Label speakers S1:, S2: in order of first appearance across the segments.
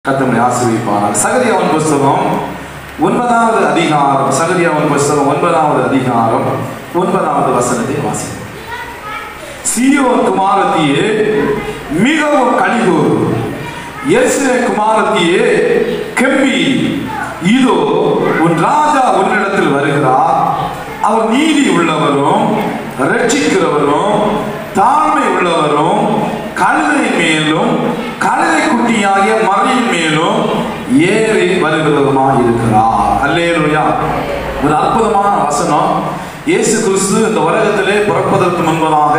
S1: கத்தமனை ஆசிரியப்பானார் சகரியாவின் புஸ்தகம் ஒன்பதாவது அதிகாரம் சகரியாவின் புஸ்தகம் ஒன்பதாவது அதிகாரம் ஒன்பதாவது வசனத்தை வாசிப்போம் சீயோன் குமாரத்தியே மிகவும் கழிகூர் எஸ்ரே குமாரத்தியே கெம்பி இதோ உன் ராஜா உன்னிடத்தில் வருகிறார் அவர் நீதி உள்ளவரும் ரட்சிக்கிறவரும் தாழ்மை உள்ளவரும் கழுதை மேலும் கழுதை குட்டியாகிய மறையின் மேலும் ஏறி வருகிறவருமாய் இருக்கிறார் அல்லேலூயா ஒரு அற்புதமான வசனம் இயேசு கிறிஸ்து இந்த உலகத்திலே பிறப்பதற்கு முன்பதாக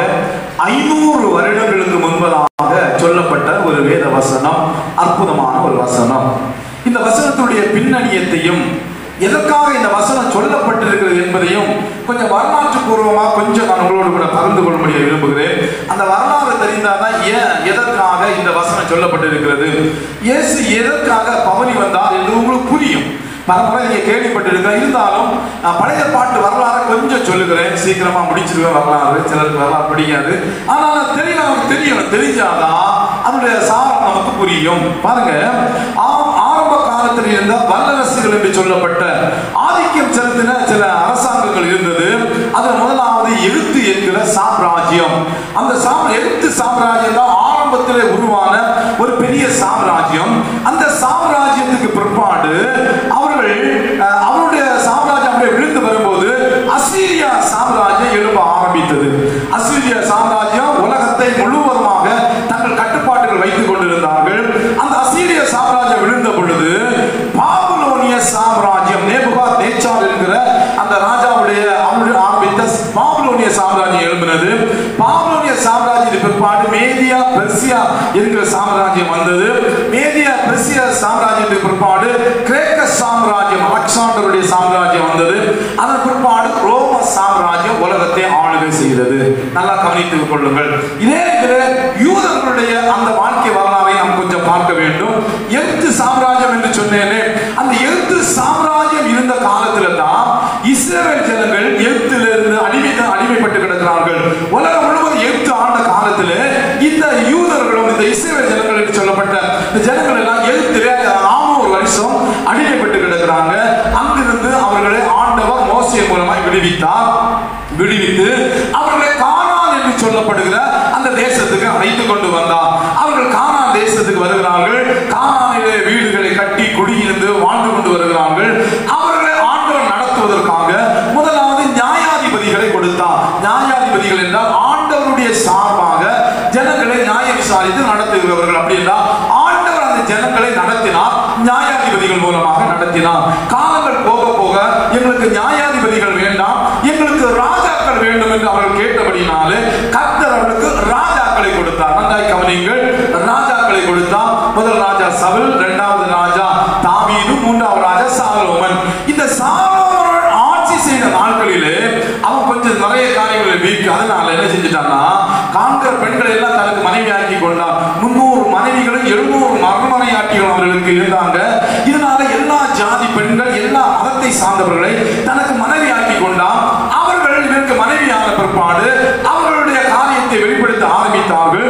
S1: ஐநூறு வருடங்களுக்கு முன்பதாக சொல்லப்பட்ட ஒரு வேத வசனம் அற்புதமான ஒரு வசனம் இந்த வசனத்துடைய பின்னணியத்தையும் எதற்காக இந்த வசனம் சொல்லப்பட்டிருக்கிறது என்பதையும் கொஞ்சம் வரலாற்று பூர்வமா கொஞ்சம் நான் உங்களோடு கூட பகிர்ந்து கொள்ளும்படிய விரும்புகிறேன் அந்த வரலாறு தெரிந்தாதான் ஏன் எதற்காக இந்த வசனம் சொல்லப்பட்டிருக்கிறது இயேசு எதற்காக பவனி வந்தார் என்று உங்களுக்கு புரியும் பலமுறை நீங்க கேள்விப்பட்டிருக்க இருந்தாலும் நான் பழைய பாட்டு வரலாறு கொஞ்சம் சொல்லுகிறேன் சீக்கிரமா முடிச்சிருவேன் வரலாறு சிலருக்கு வரலாறு பிடிக்காது ஆனால் தெரிய நமக்கு தெரியணும் தெரிஞ்சாதான் அதனுடைய சாரம் நமக்கு புரியும் பாருங்க ஆ- ஆரம்ப காலத்தில் இருந்த வல்லரசுகள் என்று சொல்லப்பட்ட ஆதிக்கம் செலுத்தின சில அரசாங்கங்கள் இருந்தது அது முதலாவது எழுத்து என்கிற சாம்ராஜ்யம் அந்த சாம் எழுத்து சாம்ராஜ்யம் தான் ஆரம்பத்திலே உருவான ஒரு பெரிய சாம்ராஜ்யம் அந்த சாம்ராஜ்யத்துக்கு பிற்பாடு அவர்கள் அஹ், அவருடைய சாம்ராஜ்யம் அப்படியே விழுந்து வரும்போது அசீரியா சாம்ராஜ்யம் எழும்ப ஆரம்பித்தது அசீரிய சாம்ராஜ்யம் உலகத்தை முழுவதுமாக தங்கள் கட்டுப்பாட்டுகள் வைத்துக் கொண்டிருந்தார்கள் அந்த அசீரிய சாம்ராஜ்யம் விழுந்த பொழுது பாபுலோனிய சாம்ராஜ்யம் நேபுகாத் நேச்சார் என்கிற அந்த ராஜாவுடைய அவருடைய ஆரம்பித்த பாபுலோனிய சாம்ராஜ்யம் எழும்பினது பாபுலோனிய சாம்ராஜ்யத்தின் பிற்பாடு மேதியா பெர்சியா என்கிற சாம்ராஜ்யம் வந்தது மேதியா பெர்சியா சாம்ராஜ்யத்தின் பிற்பாடு கிரேக்க சாம்ராஜ்யம் அலெக்சாண்டருடைய சாம்ராஜ்யம் வந்தது அதன் பிற்பாடு ரோம சாம்ராஜ்யம் உலகத்தை ஆளுகை செய்தது நல்லா கவனித்துக் கொள்ளுங்கள் இதே இதுல யூதர்களுடைய அந்த வாழ்க்கை வரலாறை நாம் கொஞ்சம் பார்க்க வேண்டும் எகிப்து சாம்ராஜ்யம் என்று சொன்னேனே அந்த எகிப்து சாம்ராஜ்யம் இருந்த காலத்துல தான் இஸ்ரேல் ஜனங்கள் எகிப்திலிருந்து அடிமை அடிமைப்பட்டு கிடக்கிறார்கள் உலகம் முழுவதும் எகிப்து ஆண்ட காலத்துல இந்த யூதர்களும் இந்த இஸ்ரேல் ஜனங்கள் என்று சொல்லப்பட்ட இந்த ஜனங்கள் எல்லாம் எகிப்திலே நானூறு வருஷம் அடிமைப்பட்டு கிடக்கிறாங்க அங்கிருந்து அவர்களை ஆண்டவர் மோசே மூலமாய் விடுவித்தார் விடுவித்து அவர்களை கானான் என்று சொல்லப்படுகிற அந்த தேசத்துக்கு அழைத்து கொண்டு வந்தார் அவர்கள் கானான் தேசத்துக்கு வருகிறார்கள் கானானிலே வீடுகளை கட்டி குடியிருந்து வாழ்ந்து கொண்டு வருகிறார்கள் அவர்களை ஆண்டவர் நடத்துவதற்காக முதலாவது நியாயாதிபதிகளை கொடுத்தார் நியாயாதிபதிகள் என்றால் ஆண்டவருடைய சார்பாக ஜனங்களை நியாய விசாரித்து நடத்துகிறவர்கள் அப்படி என்றால் ஆண்டவர் அந்த ஜனங்களை நடத்தினார் நியாயாதிபதிகள் மூலமாக நடத்தினார் காலங்கள் போக போக எங்களுக்கு நியாயாதிபதிகள் வேண்டாம் எங்களுக்கு ராஜாக்கள் வேண்டும் என்று அவர்கள் கேட்டபடினாலே கர்த்தர் அவர்களுக்கு ராஜாக்களை கொடுத்தார் நன்றாய் கவனிங்கள் ராஜாக்களை கொடுத்தார் முதல் ராஜா சவுல் இரண்டாவது ராஜா தாவீது மூன்றாவது ராஜா சாலோமன் இந்த சாலோமன் ஆட்சி செய்த நாட்களிலே அவன் கொஞ்சம் நிறைய காரியங்களை வீக்கு அதனால என்ன செஞ்சுட்டான்னா காண்கிற பெண்களை எல்லாம் தனக்கு மனைவியாக்கி கொண்டான் முன்னூறு மனைவிகளும் எழுநூறு மறுமனையாட்டிகளும் அவர்களுக்கு இருந்தாங்க இதனால எல்லா ஜாதி பெண்கள் எல்லா மதத்தை சார்ந்தவர்களை தனக்கு மனைவியாக்கி கொண்டான் அவர்கள் இவருக்கு மனைவியான பிற்பாடு அவர்களுடைய காரியத்தை வெளிப்படுத்த ஆரம்பித்தார்கள்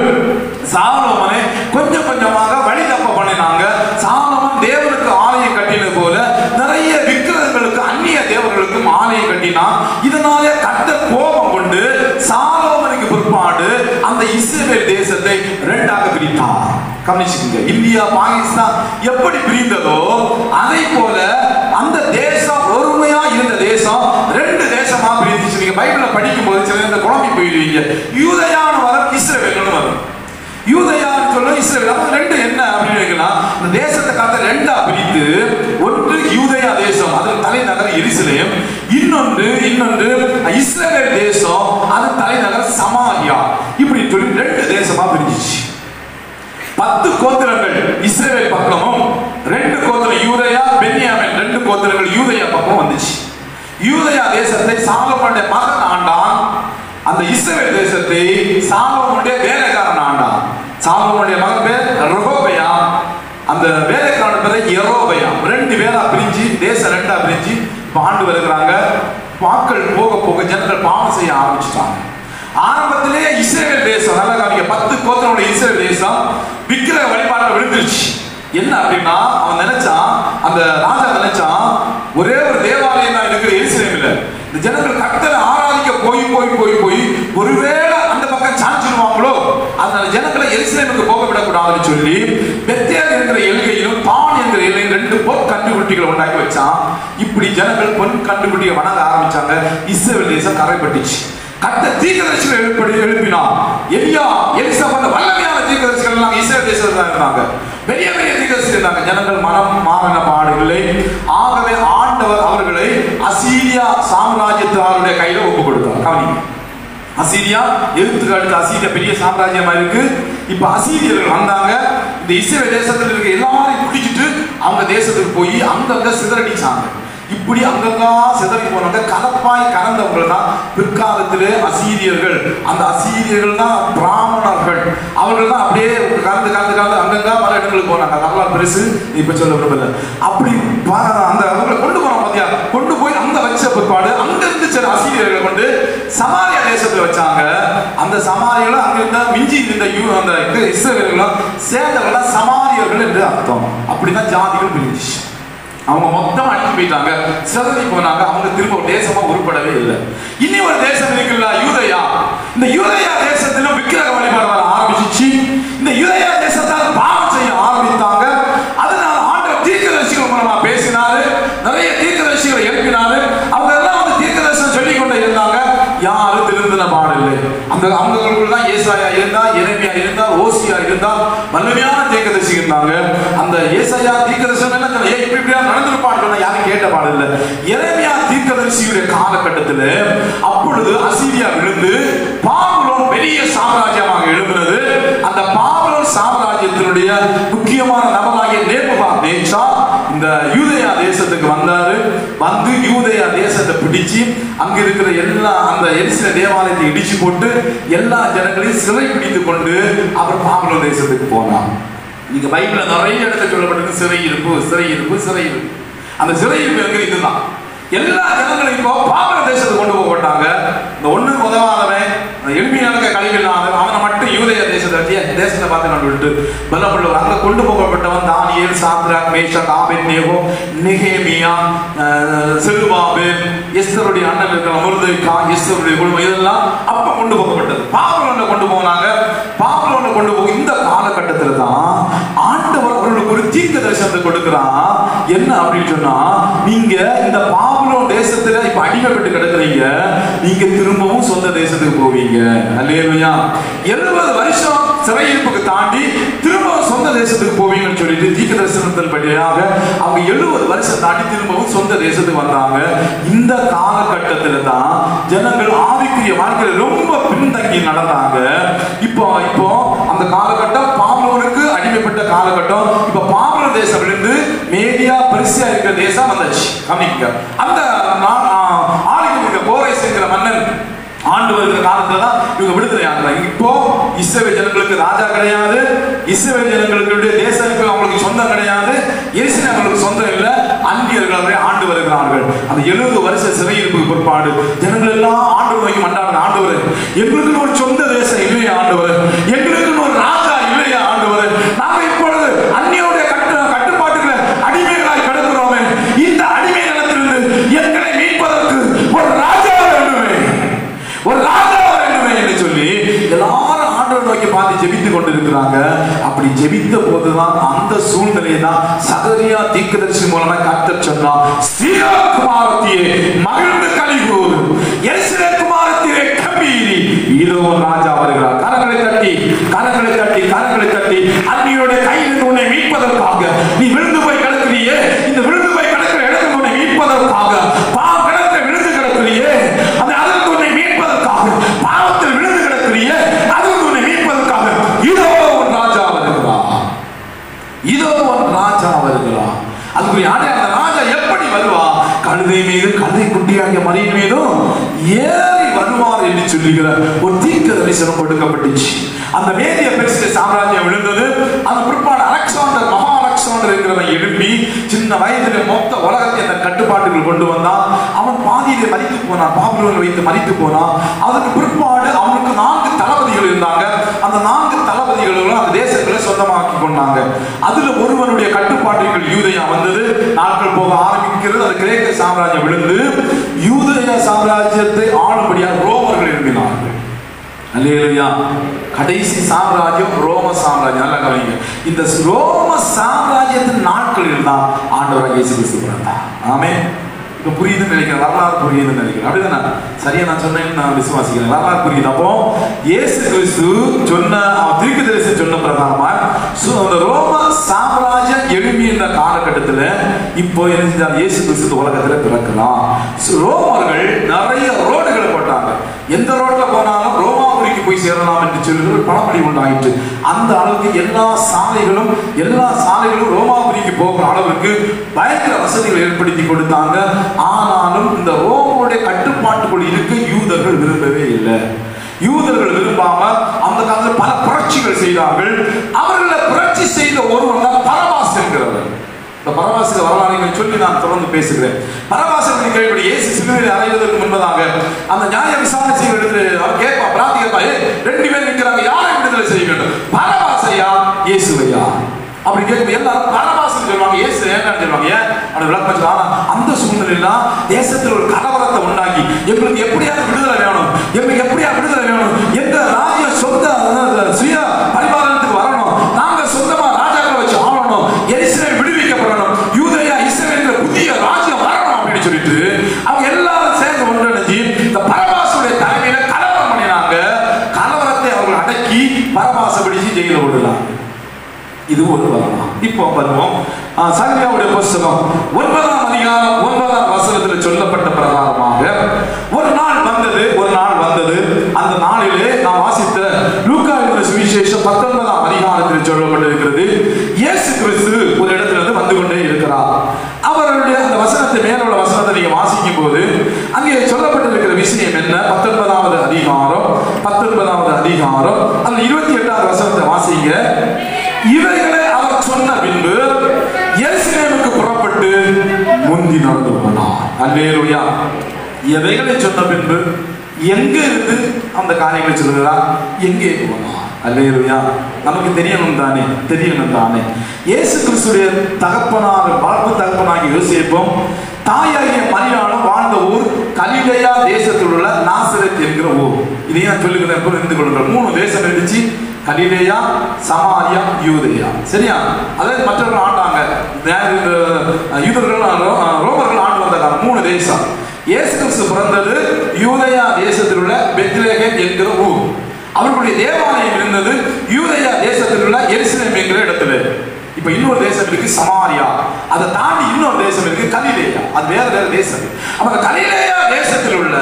S1: சாலோமனை கொஞ்சம் கொஞ்சமாக வழி தப்ப பண்ணினாங்க சாலோமன் தேவனுக்கு ஆலயம் கட்டினது போல நிறைய விக்கிரகங்களுக்கு அந்நிய தேவர்களுக்கும் ஆலயம் கட்டினான் இதனாலே கர்த்தர் கோபம் கொண்டு சாலோமனுக்கு பிற்பாடு அந்த இஸ்ரேல் தேசத்தை ரெண்டாக பிரித்தார் கவனிச்சுக்கோங்க இந்தியா பாகிஸ்தான் எப்படி பிரிந்ததோ அதை போல அந்த தேசம் ஒருமையா இருந்த தேசம் ரெண்டு தேசமா பிரிந்துச்சு நீங்க பைபிள்ல படிக்கும் போது சில இந்த குழம்பி போயிடுவீங்க யூதயான வரும் இஸ்ரேல்னு வரும் யூதயான்னு சொல்ல இஸ்ரேல் அப்ப ரெண்டு என்ன அப்படின்னு கேட்கலாம் இந்த தேசத்தை காத்த ரெண்டா பிரித்து ஒன்று யூதயா தேசம் அதன் தலைநகர் எருசலேம் இன்னொன்று இன்னொன்று இஸ்ரேல் தேசம் அதன் தலைநகர் சமாரியா இப்படி சொல்லி ரெண்டு தேசமா பிரிஞ்சிச்சு பத்து கோத்திரங்கள் இஸ்ரேல் பக்கமும் ரெண்டு கோத்திரம் யூதயா பென்யாமின் ரெண்டு கோத்திரங்கள் யூதயா பக்கம் வந்துச்சு யூதயா தேசத்தை சாலமோனுடைய மகன் ஆண்டான் அந்த இஸ்ரேல் தேசத்தை சாலமோனுடைய வேலைக்காரன் ஆண்டான் சாலமோனுடைய மகன் பேர் ரொகோபயா அந்த வேலைக்காரன் பேர் எரோபயா ரெண்டு பேரா பிரிஞ்சு தேசம் ரெண்டா பிரிஞ்சு இப்ப ஆண்டு வருகிறாங்க வாக்கள் போக போக ஜனங்கள் பாவம் செய்ய ஆரம்பிச்சிட்டாங்க ஆரம்பத்திலே இஸ்ரேல் தேசம் நல்லா கவனிங்க பத்து கோத்திரமுடைய இஸ்ரேல் தேசம் விக்கிரக வழிபாட்டில் விழுந்துருச்சு என்ன அப்படின்னா அவன் நினைச்சான் அந்த ராஜா நினைச்சான் ஒரே ஒரு தேவாலயம் தான் இருக்கிற எரிசிலேமில் இந்த ஜனங்கள் கர்த்தரை ஆராதிக்க போய் போய் போய் போய் ஒருவேளை அந்த பக்கம் சாஞ்சிருவாங்களோ அதனால ஜனங்களை எரிசிலேமுக்கு போக விடக்கூடாதுன்னு சொல்லி பெத்தேல் என்கிற எல்கையிலும் பான் என்கிற எல்கையிலும் ரெண்டு பொன் கண்டுகுட்டிகளை உண்டாக்கி வச்சான் இப்படி ஜனங்கள் பொன் கண்டுகுட்டியை வணங்க ஆரம்பிச்சாங்க இஸ்ரேல் தேசம் கரைப்பட்டுச்சு கத்த தீர்க்கதரிசிகள் எழுப்படி எழுப்பினான் எலியா எலிசபெத் வல்லமையான தீர்க்கதரிசிகள் எல்லாம் இஸ்ரேல் தேசத்தில் தான் இருந்தாங்க பெரிய பெரிய தீர்க்கதரிசிகள் இருந்தாங்க ஜனங்கள் மனம் மாறின பாடில்லை ஆகவே ஆண்டவர் அவர்களை அசீரியா சாம்ராஜ்யத்தாருடைய கையில ஒப்பு கொடுத்தார் கவனிங்க அசீரியா எழுத்துக்கு அடுத்து அசீரியா பெரிய சாம்ராஜ்யமா இருக்கு இப்ப அசீரியர்கள் வந்தாங்க இந்த இஸ்ரேல் தேசத்துல இருக்க எல்லாரையும் பிடிச்சிட்டு அவங்க தேசத்துக்கு போய் அங்கங்க சிதறடிச்சாங்க இப்படி அங்கங்கா சிதறி போனாங்க கலப்பாய் கலந்தவங்க தான் பிற்காலத்திலே அசீரியர்கள் அந்த அசீரியர்கள் தான் பிராமணர்கள் அவர்கள் தான் அப்படியே கலந்து கலந்து கலந்து அங்கங்கா பல இடங்களுக்கு போனாங்க வரலாறு பெருசு இப்ப சொல்ல விரும்பல அப்படி பா- அந்த அவங்களை கொண்டு போனோம் பாத்தியா கொண்டு போய் அங்க வச்ச பிற்பாடு அங்க இருந்து சில அசீரியர்களை கொண்டு சமாரியா தேசத்துல வச்சாங்க அந்த சமாரியர்கள் அங்க இருந்த மிஞ்சி இருந்த யூ அந்த இது இஸ்ரவேலர்களும் சேர்ந்தவர்கள் சமாரியர்கள் என்று அர்த்தம் அப்படிதான் ஜாதிகள் பிரிஞ்சிச்சு அவங்க மொத்தம் அழிஞ்சு போயிட்டாங்க சிதறி போனாங்க அவங்க திரும்ப ஒரு தேசமா உருப்படவே இல்லை இனி ஒரு தேசம் இருக்குல்ல யூதயா இந்த யூதயா தேசத்திலும் விக்கிரக வழிபாடு வர ஆரம்பிச்சிச்சு இந்த யூதயா தேசத்தால் பாவம் செய்ய ஆரம்பித்தாங்க அதனால ஆண்டவர் தீர்க்கதரிசிகள் மூலமா பேசினாரு நிறைய தீர்க்கதரிசிகளை எழுப்பினாரு அவங்க எல்லாம் வந்து தீர்க்கதரிசனம் சொல்லிக் கொண்டே இருந்தாங்க யாரும் திருந்தின பாடில்லை அந்த அவங்களுக்குள்ள தான் ஏசாயா இருந்தா எரேமியா இருந்தா ஓசியா இருந்தா வல்லமையான தீர்க்கதரிசி இருந்தாங்க அந்த ஏசாயா தீர்க்கதரிசனம் என்ன சொன்னா, ஏய் இப்படி இப்படியா நடந்திருப்பான்னு சொன்னா யாரும் கேட்ட பாடில்லை எரேமியா தீர்க்கதரிசியுடைய காலகட்டத்தில் அப்பொழுது அசீரியா விழுந்து பாபுலோன் பெரிய சாம்ராஜ்யமாக எழும்பினது அந்த பாபுலோன் சாம்ராஜ்யத்தினுடைய முக்கியமான நபராகிய நேபுகா நேச்சா இந்த யூதேயா தேசத்துக்கு வந்தாரு வந்து யூதேயா தேசத்தை பிடிச்சு அங்க இருக்கிற எல்லா அந்த எரிசில தேவாலயத்தை இடிச்சு போட்டு எல்லா ஜனங்களையும் சிறை பிடித்து கொண்டு அவர் பாபுலோன் தேசத்துக்கு போனார் நீங்க பைபிள்ல நிறைய இடத்துல சொல்லப்பட்டிருக்கு சிறை இருப்பு சிறை இருப்பு சிறை இருப்பு அந்த சிறை இருப்பு எங்க இதுதான் எல்லா ஜனங்களையும் இப்போ பாபுல தேசத்துக்கு கொண்டு போகப்பட்டாங்க இந்த ஒண்ணுக்கு உதவாதவன் அந்த எளிமையான கழிவில்லாதவன் அவனை மட்டும் யூதேய தேசத்தை வச்சு என் தேசத்தை பார்த்து கண்டு விட்டு பலப்பள்ளவர் அங்க கொண்டு போகப்பட்டவன் தானியேல் சாத்ராக் மேஷக் ஆபேத் நேகோ நெகேமியா அஹ், செருபாபேல் எஸ்தருடைய அண்ணன் இருக்கிற முருதைக்கா எஸ்தருடைய குடும்பம் இதெல்லாம் அப்ப கொண்டு போகப்பட்டது பாபுலோன்ல கொண்டு போனாங்க பாபுலோன்ல கொண்டு போக இந்த காலகட்டத்துல தான் ஆண்டவர் அவர்களுக்கு ஒரு தீர்க்க தரிசனத்தை கொடுக்கிறான் என்ன அப்படின்னு சொன்னா நீங்க இந்த பாபுலோன் தேசத்துல இப்ப அடிமைப்பட்டு கிடக்குறீங்க நீங்க திரும்பவும் சொந்த தேசத்துக்கு போவீங்க அல்லேலுயா எழுபது வருஷம் சிறையிருப்புக்கு தாண்டி திரும்பவும் சொந்த தேசத்துக்கு போவீங்கன்னு சொல்லிட்டு தீர்க்க தரிசனத்தின் படியாக அவங்க எழுபது வருஷம் தாண்டி திரும்பவும் சொந்த தேசத்துக்கு வந்தாங்க இந்த காலகட்டத்துல தான் ஜனங்கள் ஆவிக்குரிய வாழ்க்கையில ரொம்ப பின்தங்கி நடந்தாங்க இப்போ இப்போ அந்த காலகட்டம் பாபுலோனுக்கு அடிமைப்பட்ட காலகட்டம் இப்ப பாபுலோன் தேசம் விழுந்து மேதியா பெருசியா இருக்கிற தேசம் வந்தாச்சு கவனிக்க அந்த நா- ஆ- ஆளுக்கு இருக்க கோரேஸ் என்கிற மன்னன் ஆண்டு வருகிற காலத்துல தான் இவங்க விடுதலை ஆகுறாங்க இப்போ இஸ்ரவேல் ஜனங்களுக்கு ராஜா கிடையாது இஸ்ரவேல் ஜனங்களுக்கு தேசம் இப்போ அவங்களுக்கு சொந்தம் கிடையாது எரிசன் அவங்களுக்கு சொந்தம் இல்ல அந்நியர்கள் அவரை ஆண்டு வருகிறார்கள் அந்த எழுபது வருஷ சிறையிருப்புக்கு பிற்பாடு ஜனங்கள் எல்லாம் ஆண்டு நோக்கி மண்டாடுற ஆண்டவர் எங்களுக்குன்னு ஒரு சொந்த தேசம் இல்லையா ஆண்டவர் எங்களுக்குன்னு ஒரு ராஜா இல்லையா ஆண்டவர் நாங்க இப்பொழுது அந்நியோடைய கட்டு கட்டுப்பாட்டுகளை அடிமைகளாய் கிடக்கிறோமே இந்த அடிமை நிலத்திலிருந்து எங்களை மீட்பதற்கு ஒரு ராஜா வேண்டுமே ஒரு ராஜா வேண்டுமே என்று சொல்லி எல்லாரும் ஆண்டவர் நோக்கி பார்த்து ஜெபித்து கொண்டிருக்கிறாங்க அப்படி ஜெபித்த போதுதான் அந்த சூழ்நிலையை தான் சகரியா தீர்க்கதரிசி மூலமா கர்த்தர் சொன்னா சீரா குமாரத்தியே மகிழ்ந்து கலிகூர் எரிசிலே குமாரத்திலே கம்பீரி இதோ ராஜா வருகிறார் கரங்களை தட்டி கரங்களை தட்டி கரங்களை தட்டி அன்னியுடைய கையில் உன்னை மீட்பதற்காக நீ விழுந்து போய் கிடக்கிறியே இந்த விழுந்து போய் கிடக்கிற இடத்தில் உன்னை மீட்பதற்காக பாவ கிடத்தில் விழுந்து கிடக்கிறியே அந்த அதற்கு உன்னை மீட்பதற்காக பாவத்தில் விழுந்து கிடக்கிறியே அதற்கு உன்னை மீட்பதற்காக இதோ உன் ராஜா வருகிறார் இதோ ஒரு ராஜா வருகிறார் அதுக்குரிய ஆடை அந்த ராஜா எப்படி வருவா கழுதை மீது கழுதை குட்டியாகிய மரியின் மீதும் ஏறி வருவார் என்று சொல்லுகிற ஒரு தீர்க்க தரிசனம் கொடுக்கப்பட்டுச்சு அந்த மேதிய பெருசிய சாம்ராஜ்யம் விழுந்தது அந்த பிற்பாடு அலெக்சாண்டர் மகா அலெக்சாண்டர் அலெக்சாண்டர் இருக்கிறவன் எழுப்பி சின்ன வயதில் மொத்த உலகத்தை அந்த கட்டுப்பாட்டுகள் கொண்டு வந்தான் அவன் பாதியிலே மறித்து போனான் பாபுலோனில் வைத்து மறித்து போனான் அதற்கு பிற்பாடு அவனுக்கு நான்கு தளபதிகள் இருந்தாங்க அந்த நான்கு தளபதிகளும் அந்த தேசங்களை சொந்தமாக்கி கொண்டாங்க அதுல ஒருவனுடைய கட்டுப்பாட்டுகள் யூதயா வந்தது நாட்கள் போக ஆரம்பிக்கிறது அது கிரேக்க சாம்ராஜ்யம் விழுந்து யூதய சாம்ராஜ்யத்தை ஆளும்படியாக ரோமர்கள் எழுப்பினார்கள் அல்லேலூயா கடைசி சாம்ராஜ்யம் ரோம சாம்ராஜ்யம் நல்லா கவனிங்க இந்த ரோம சாம்ராஜ்யத்தின் நாட்களில் தான் ஆண்டவராக இயேசு கிறிஸ்து பிறந்தார் ஆமே இப்போ புரியுதுன்னு நினைக்கிறேன் வரலாறு புரியுதுன்னு நினைக்கிறேன் அப்படிதானே சரியா நான் சொன்னேன்னு நான் விசுவாசிக்கிறேன் வரலாறு புரியுது அப்போ இயேசு கிறிஸ்து சொன்ன அவன் தீர்க்க தரிசி சொன்ன பிரகாரமா சு- அந்த ரோம சாம்ராஜ்யம் எழுப்பி இந்த காலகட்டத்தில் இப்போ என்ன செஞ்சார் இயேசு கிறிஸ்து இந்த உலகத்துல பிறக்கலாம் சு- ரோமர்கள் நிறைய ரோடுகளை போட்டாங்க எந்த ரோட்ல போனாலும் ரோமாபுரிக்கு போய் சேரலாம் என்று சொல்லி ஒரு பழமொழி உண்டாயிற்று அந்த அளவுக்கு எல்லா சாலைகளும் எல்லா சாலைகளும் ரோமாபுரிக்கு போகிற அளவுக்கு பயங்கர வசதிகள் ஏற்படுத்தி கொடுத்தாங்க ஆனாலும் இந்த ரோமோடைய கட்டுப்பாட்டுக்குள் இருக்க யூதர்கள் விரும்பவே இல்லை யூதர்கள் விரும்பாம அந்த காலத்தில் பல புரட்சிகள் செய்தார்கள் அவர்களை புரட்சி செய்த ஒருவர் தான் பரவாஸ் என்கிறவர் இந்த பரவாசிக வரலாறுகளை சொல்லி நான் தொடர்ந்து பேசுகிறேன் பரவாசகன் கேள்வி இயேசு சிலுவையில் அறைவதற்கு முன்பதாக அந்த நியாய விசாரணை செய்ய இடத்துல அவர் கேட்பான் பிரார்த்தி கேட்பான் "ஏய், ரெண்டு பேர் நிற்கிறாங்க யாரை விடுதலை செய்ய வேண்டும் பரவாசையா இயேசுவையா அப்படி கேட்கும் எல்லாரும் பரவாசம் சொல்லுவாங்க இயேசு ஏன்னு சொல்லுவாங்க ஏன் அப்படி விளக்கம் சொல்லுவாங்க. ஆனா அந்த சூழ்நிலையெல்லாம் தேசத்தில் ஒரு கலவரத்தை உண்டாக்கி எங்களுக்கு எப்படியாவது விடுதலை வேணும் எங்களுக்கு எப்படியா விடுதலை வேணும் எங்க ராஜ்ய சொந்த அதாவது சுய பரிபாலனத்துக்கு வரணும் நாங்க சொந்தமா ராஜாக்களை வச்சு ஆளணும் எரிசிலை விடுவிக்கப்படணும் யூதயா இஸ்ரேல் புதிய ராஜ்யம் வரணும் அப்படின்னு சொல்லிட்டு அவங்க எல்லாரும் சேர்ந்து ஒன்றிணைஞ்சு இந்த பரபாசுடைய தலைமையில கலவரம் பண்ணினாங்க கலவரத்தை அவர்கள் அடக்கி பரபாச பிடிச்சு ஜெயில விடலாம் இது ஒரு வரலாம் இப்போ வருவோம் ஆ, சகரியாவுடைய புஸ்தகம் ஒன்பதாம் அதிகாரம் ஒன்பதாம் வசனத்தில் சொல்லப்பட்ட பிரகாரமாக ஒரு நாள் வந்தது ஒரு நாள் வந்தது அந்த நாளிலே நாம் வாசித்த லூக்கா என்ற சுவிசேஷம் பத்தொன்பதாம் அதிகாரத்தில் சொல்லப்பட்டிருக்கிறது இயேசு கிறிஸ்து ஒரு இடத்துல இருந்து வந்து கொண்டே இருக்கிறார் அவருடைய அந்த வசனத்தை மேல உள்ள வசனத்தை நீங்க வாசிக்கும் போது அங்கே சொல்லப்பட்டிருக்கிற விஷயம் என்ன பத்தொன்பதாவது அதிகாரம் பத்தொன்பதாவது அதிகாரம் அந்த இருபத்தி எட்டாவது வசனத்தை வாசிங்க இவைகளை அவர் சொன்ன பின்பு எருசலேமுக்கு புறப்பட்டு முந்தி நடந்து போனார் அல்லேலூயா எவைகளை சொன்ன பின்பு எங்க இருந்து அந்த காரியங்களை சொல்லுகிறார் எங்கே போனார் அல்லேலூயா நமக்கு தெரியணும் தானே தெரியணும் தானே இயேசு கிறிஸ்துடைய தகப்பனார் வளர்ப்பு தகப்பனாகிய யோசிப்போம் தாயாகிய மரியாளும் வாழ்ந்த ஊர் கலிலேயா தேசத்தில் உள்ள நாசரத் என்கிற ஊர் இதையும் நான் சொல்லுகிறேன் எப்போ இருந்து கொள்ளுங்கள் மூணு தேசம் இருந்துச்சு கலிலேயா சமாரியா யூதேயா சரியா அதாவது மற்றவர்கள் ஆண்டாங்க நே- இந்த யூதர்கள் ரோ- ரோமர்கள் ஆண்டு வந்த காலம் மூணு தேசம் இயேசு கிறிஸ்து பிறந்தது யூதயா தேசத்தில் உள்ள பெத்லேகேம் என்கிற ஊர் அவர்களுடைய தேவாலயம் இருந்தது யூதயா தேசத்தில் உள்ள எருசலேம் என்கிற இடத்துல இப்ப இன்னொரு தேசம் இருக்கு சமாரியா அதை தாண்டி இன்னொரு தேசம் இருக்கு கலிலேயா அது வேற வேற தேசம் அப்ப அந்த கலிலேயா தேசத்தில் உள்ள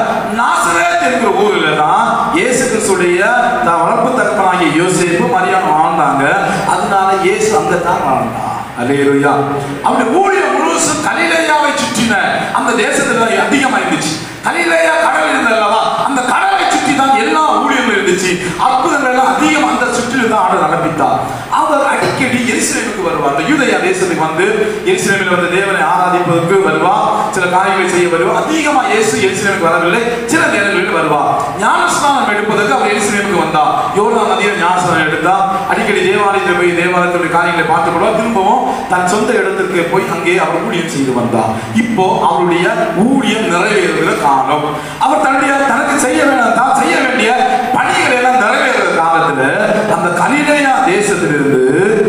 S1: நாசரேத் என்கிற ஊர்ல தான் இயேசு கிறிஸ்துடைய த- வளர்ப்பு தகப்பனாகிய யோசேப்பு மரியாதை வாழ்ந்தாங்க அதனால இயேசு அங்க தான் வாழ்ந்தான் அல்லேலூயா அவருடைய ஊழியம் முழுசும் கலிலேயாவை சுற்றின அந்த தேசத்துல அதிகமா இருந்துச்சு கலிலேயா கடல் இருந்தது அல்லவா அந்த கடலை சுற்றி தான் எல்லா ஊழியங்களும் இருந்துச்சு அற்புதங்கள் எல்லாம் அதிகம் அந்த சுற்றிலும் தான் ஆண்டு நடப்பித்தார் அவர் அடிக்கடி எருசலேமுக்கு வருவார் அந்த யூதயா தேசத்துக்கு வந்து எருசலேமில் வந்து தேவனை ஆராதிப்பதற்கு வருவார் சில காரியங்களை செய்ய வருவார் அதிகமா இயேசு எருசலேமுக்கு வரவில்லை சில நேரங்களில் வருவார் ஞானஸ்நானம் எடுப்பதற்கு அவர் எருசலேமுக்கு வந்தார் யோர்தான் நதியில் ஞானஸ்நானம் எடுத்தார் அடிக்கடி தேவாலயத்தில் போய் தேவாலயத்துடைய காரியங்களை பார்த்து கூட திரும்பவும் தன் சொந்த இடத்திற்கு போய் அங்கே அவர் ஊழியம் செய்து வந்தார் இப்போ அவருடைய ஊழியம் நிறைவேறுகிற காலம் அவர் தன்னுடைய தனக்கு செய்ய வேண்டிய தான் செய்ய வேண்டிய பணிகளை எல்லாம் நிறைவேறுகிற காலத்துல அந்த கலிலேயா தேசத்திலிருந்து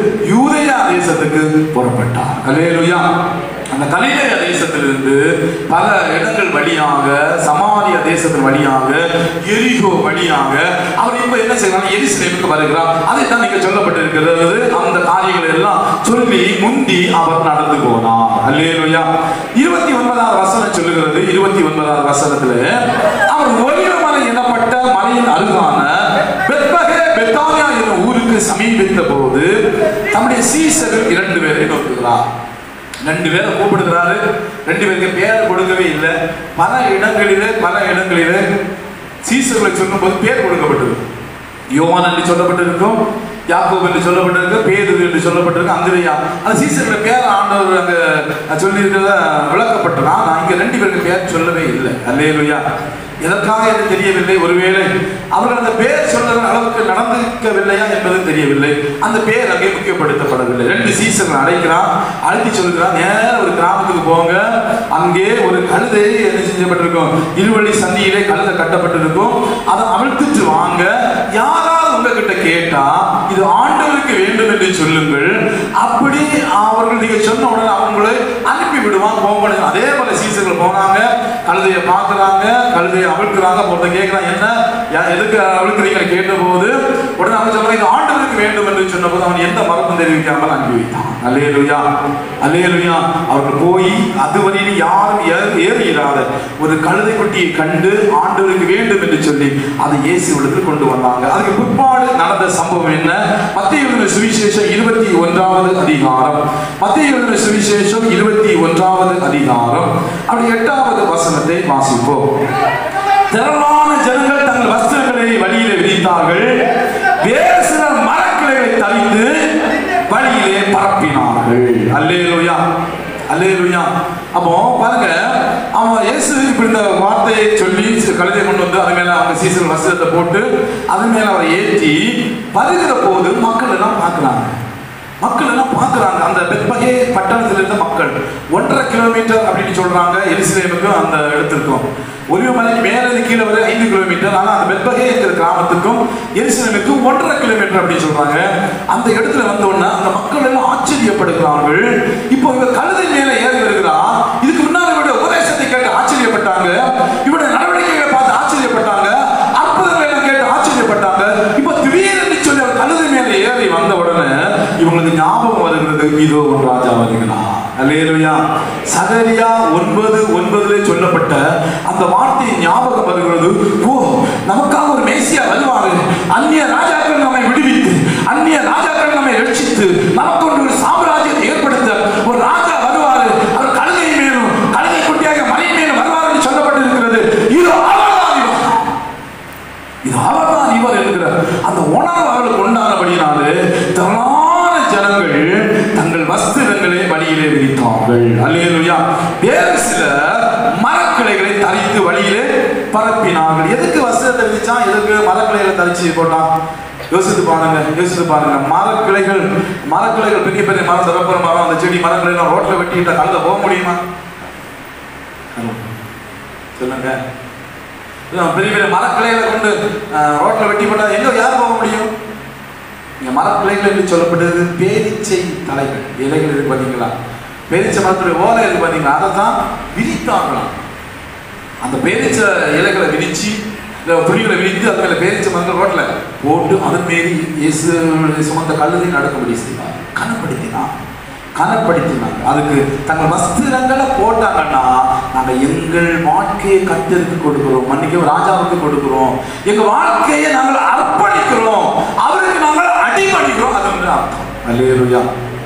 S1: யூதேயா தேசத்துக்கு புறப்பட்டார் கலேலுயா அந்த கலிலேய தேசத்திலிருந்து பல இடங்கள் வழியாக சமாரியா தேசத்தின் வழியாக எரிகோ வழியாக அவர் இப்ப என்ன செய்யறாங்க எரிசிலேமுக்கு வருகிறார் அதை தான் நீங்க சொல்லப்பட்டிருக்கிறது அந்த காரியங்களை எல்லாம் சொல்லி முந்தி அவர் நடந்து போனார் அல்லேலுயா இருபத்தி ஒன்பதாவது வசனம் சொல்லுகிறது இருபத்தி ஒன்பதாவது வசனத்துல அவர் ஒலிவமலை எனப்பட்ட மலையின் அருகான பெத்பகே பெத்தானியா என்னும் ஊருக்கு சமீபித்த போது தம்முடைய சீசர்கள் இரண்டு பேரை நோக்குகிறார் ரெண்டு பேரை கூப்பிடுகிறாரு ரெண்டு பேருக்கு பேர் கொடுக்கவே இல்லை பல இடங்களிலே பல இடங்களிலே சீசர்களை சொல்லும்போது பேர் கொடுக்கப்பட்டது யோவான் என்று சொல்லப்பட்டிருக்கும் யாக்கோப் என்று சொல்லப்பட்டிருக்கு பேதுரு என்று சொல்லப்பட்டிருக்கு அந்திரையா அந்த சீசனுடைய பேர் ஆண்டவர் அங்க சொல்லியிருக்கிறத விளக்கப்பட்டனா நான் இங்க ரெண்டு பேருக்கு பேர் சொல்லவே இல்லை அல்லேலுயா எதற்காக என்று தெரியவில்லை ஒருவேளை அவர்கள் அந்த பேர் சொல்லுற அளவுக்கு நடந்திருக்கவில்லையா என்பது தெரியவில்லை அந்த பேர் அங்கே முக்கியப்படுத்தப்படவில்லை ரெண்டு சீசன் அழைக்கிறான் அழைத்து சொல்கிறான் நேர ஒரு கிராமத்துக்கு போங்க அங்கே ஒரு கழுதை என்ன செஞ்சப்பட்டிருக்கும் இருவழி சந்தியிலே கழுதை கட்டப்பட்டிருக்கும் அதை அவிழ்த்துட்டு வாங்க யாராவது உங்ககிட்ட கேட்டா இது ஆண்டவருக்கு வேண்டும் என்று சொல்லுங்கள் அப்படி அவர்கள் நீங்க சொன்ன உடனே அவங்களை அனுப்பி விடுவான் போக அதே போல சீசர்கள் போனாங்க கழுதையை பார்க்கறாங்க கழுதையை அவிழ்க்கிறாங்க ஒருத்தர் கேட்கிறான் என்ன யா- எதுக்கு அவிழ்க்கிறீங்க கேட்டபோது உடனே அவன் சொல்றான் இது ஆண்டவருக்கு வேண்டும் என்று சொன்னபோது அவன் எந்த மரப்பும் தெரிவிக்காமல் அனுப்பி வைத்தான் அல்லேலுயா அல்லேலுயா அவர்கள் போய் அதுவரையில் யாரும் ஏ- ஏறியிராத ஒரு கழுதை குட்டியை கண்டு ஆண்டவருக்கு வேண்டும் என்று சொல்லி அதை இயேசுவிடத்தில் கொண்டு வந்தாங்க அதுக்கு பிற்பாடு நடந்த சம்பவம் என்ன மத்திய எழுதின சுவிசேஷம் இருபத்தி ஒன்றாவது அதிகாரம் மத்திய எழுதின சுவிசேஷம் இருபத்தி ஒன்றாவது அதிகாரம் அப்படி எட்டாவது வசனத்தை வாசிப்போம் திரளான ஜனங்கள் தங்கள் வஸ்திரங்களை வழியிலே விரித்தார்கள் வேறு சிலர் மரக்கிளைகளை தவித்து வழியிலே பரப்பினார்கள் அல்லேலூயா அல்லேலூயா அப்போ பாருங்க அவன் இயேசு இப்படி இந்த வார்த்தையை சொல்லி கழுதை கொண்டு வந்து அது மேல அவங்க சீசன் வஸ்திரத்தை போட்டு அது மேல அவரை ஏற்றி வருகிற போது மக்கள் எல்லாம் பார்க்கறாங்க மக்கள் எல்லாம் பார்க்கறாங்க அந்த பெத்பகே பட்டணத்தில் இருந்த மக்கள் ஒன்றரை கிலோமீட்டர் அப்படின்னு சொல்றாங்க எருசலேமுக்கும் அந்த இடத்திற்கும் ஒலிவமலைக்கு மேல இருந்து கீழே வரை ஐந்து கிலோமீட்டர் ஆனா அந்த பெத்பகே இருக்கிற கிராமத்துக்கும் எருசலேமுக்கும் ஒன்றரை கிலோமீட்டர் அப்படின்னு சொல்றாங்க அந்த இடத்துல வந்த உடனே அந்த மக்கள் எல்லாம் ஆச்சரியப்படுகிறார்கள் இப்போ இவர் கழுதை மேல ஏறி வருகிறார் இதுக்கு முன்னாடி இவருடைய உபதேசத்தை கேட்டு ஆச்சரியப்பட்டாங்க இவருடைய நடவடிக்கைகளை பார்த்து ஆச்சரியப்பட்டாங்க அற்புதங்களை எல்லாம் கேட்டு ஆச்சரியப்பட்டாங்க இப்போ திடீர்னு சொல்லி அவர் கழுதை மேல ஏறி வந்த உடனே இவங்களுக்கு ஞாபகம் வருகிறது இதோ ஒரு ராஜா வருகிறார் அல்லேலூயா சகரியா ஒன்பது ஒன்பதுல சொல்லப்பட்ட அந்த வார்த்தை ஞாபகம் வருகிறது ஓ நமக்காக ஒரு மேசியா வருவாரு அந்நிய ராஜாக்கள் நம்மை விடுவித்து அந்நிய ராஜாக்கள் நம்மை ரட்சித்து நமக்கு ஒரு சாம்ராஜ்யத்தை ஏற்படுத்த ஒரு ராஜா வருவாரு அவர் கழுதை மேலும் கழுதை குட்டியாக மலை மேலும் வருவார் என்று சொல்லப்பட்டிருக்கிறது இது அவர்தான் இவர் இது அவர்தான் இவர் என்கிற அந்த உணர்வு அவர்களுக்கு உண்டானபடியினாலே திரளான ஜனங்கள் தங்கள் வஸ்திரங்களை வழியிலே விரித்தார்கள் அல்லேலூயா வேறு சில மரக்கிளைகளை தரித்து வழியிலே பரப்பினார்கள் எதுக்கு வஸ்திரத்தை விரிச்சான் எதுக்கு மரக்கிளைகளை தரிச்சு போட்டான் யோசித்து பாருங்க யோசித்து பாருங்க மரக்கிளைகள் மரக்கிளைகள் பெரிய பெரிய மரம் திறப்புற மரம் அந்த செடி மரக்கிளை ரோட்ல வெட்டிட்ட கழுத போக முடியுமா சொல்லுங்க இல்ல, பெரிய பெரிய மரக்கிளைகளை கொண்டு அஹ், ரோட்ல வெட்டி போட்டா எங்க யார் போக முடியும் இங்க மரக்கிளைகள் என்று சொல்லப்பட்டது பேரிச்சை தலைகள் இலைகள் இருக்கு பாத்தீங்களா பேரிச்சை மரத்துடைய ஓலை இருக்கு பாத்தீங்களா அதை தான் விரித்தாங்களாம் அந்த பேரிச்ச இலைகளை விரிச்சு இல்ல துணிகளை விரித்து அது மேல பேரிச்ச மரங்கள் ரோட்ல போட்டு அதன் மீது இயேசு சுமந்த கழுதை நடக்கும்படி செய்வார் கனப்படுத்தினார் கனப்படுத்தினாங்க அதுக்கு தங்கள் வஸ்திரங்களை போட்டாங்கன்னா நாங்க எங்கள் வாழ்க்கையை கத்தருக்கு கொடுக்கிறோம் மன்னிக்க ராஜாவுக்கு கொடுக்கிறோம் எங்க வாழ்க்கையை நாங்கள் அர்ப்பணிக்கிறோம் அவருக்கு நாங்கள் அடிபணிக்கிறோம் அது வந்து அர்த்தம் அல்லேலூயா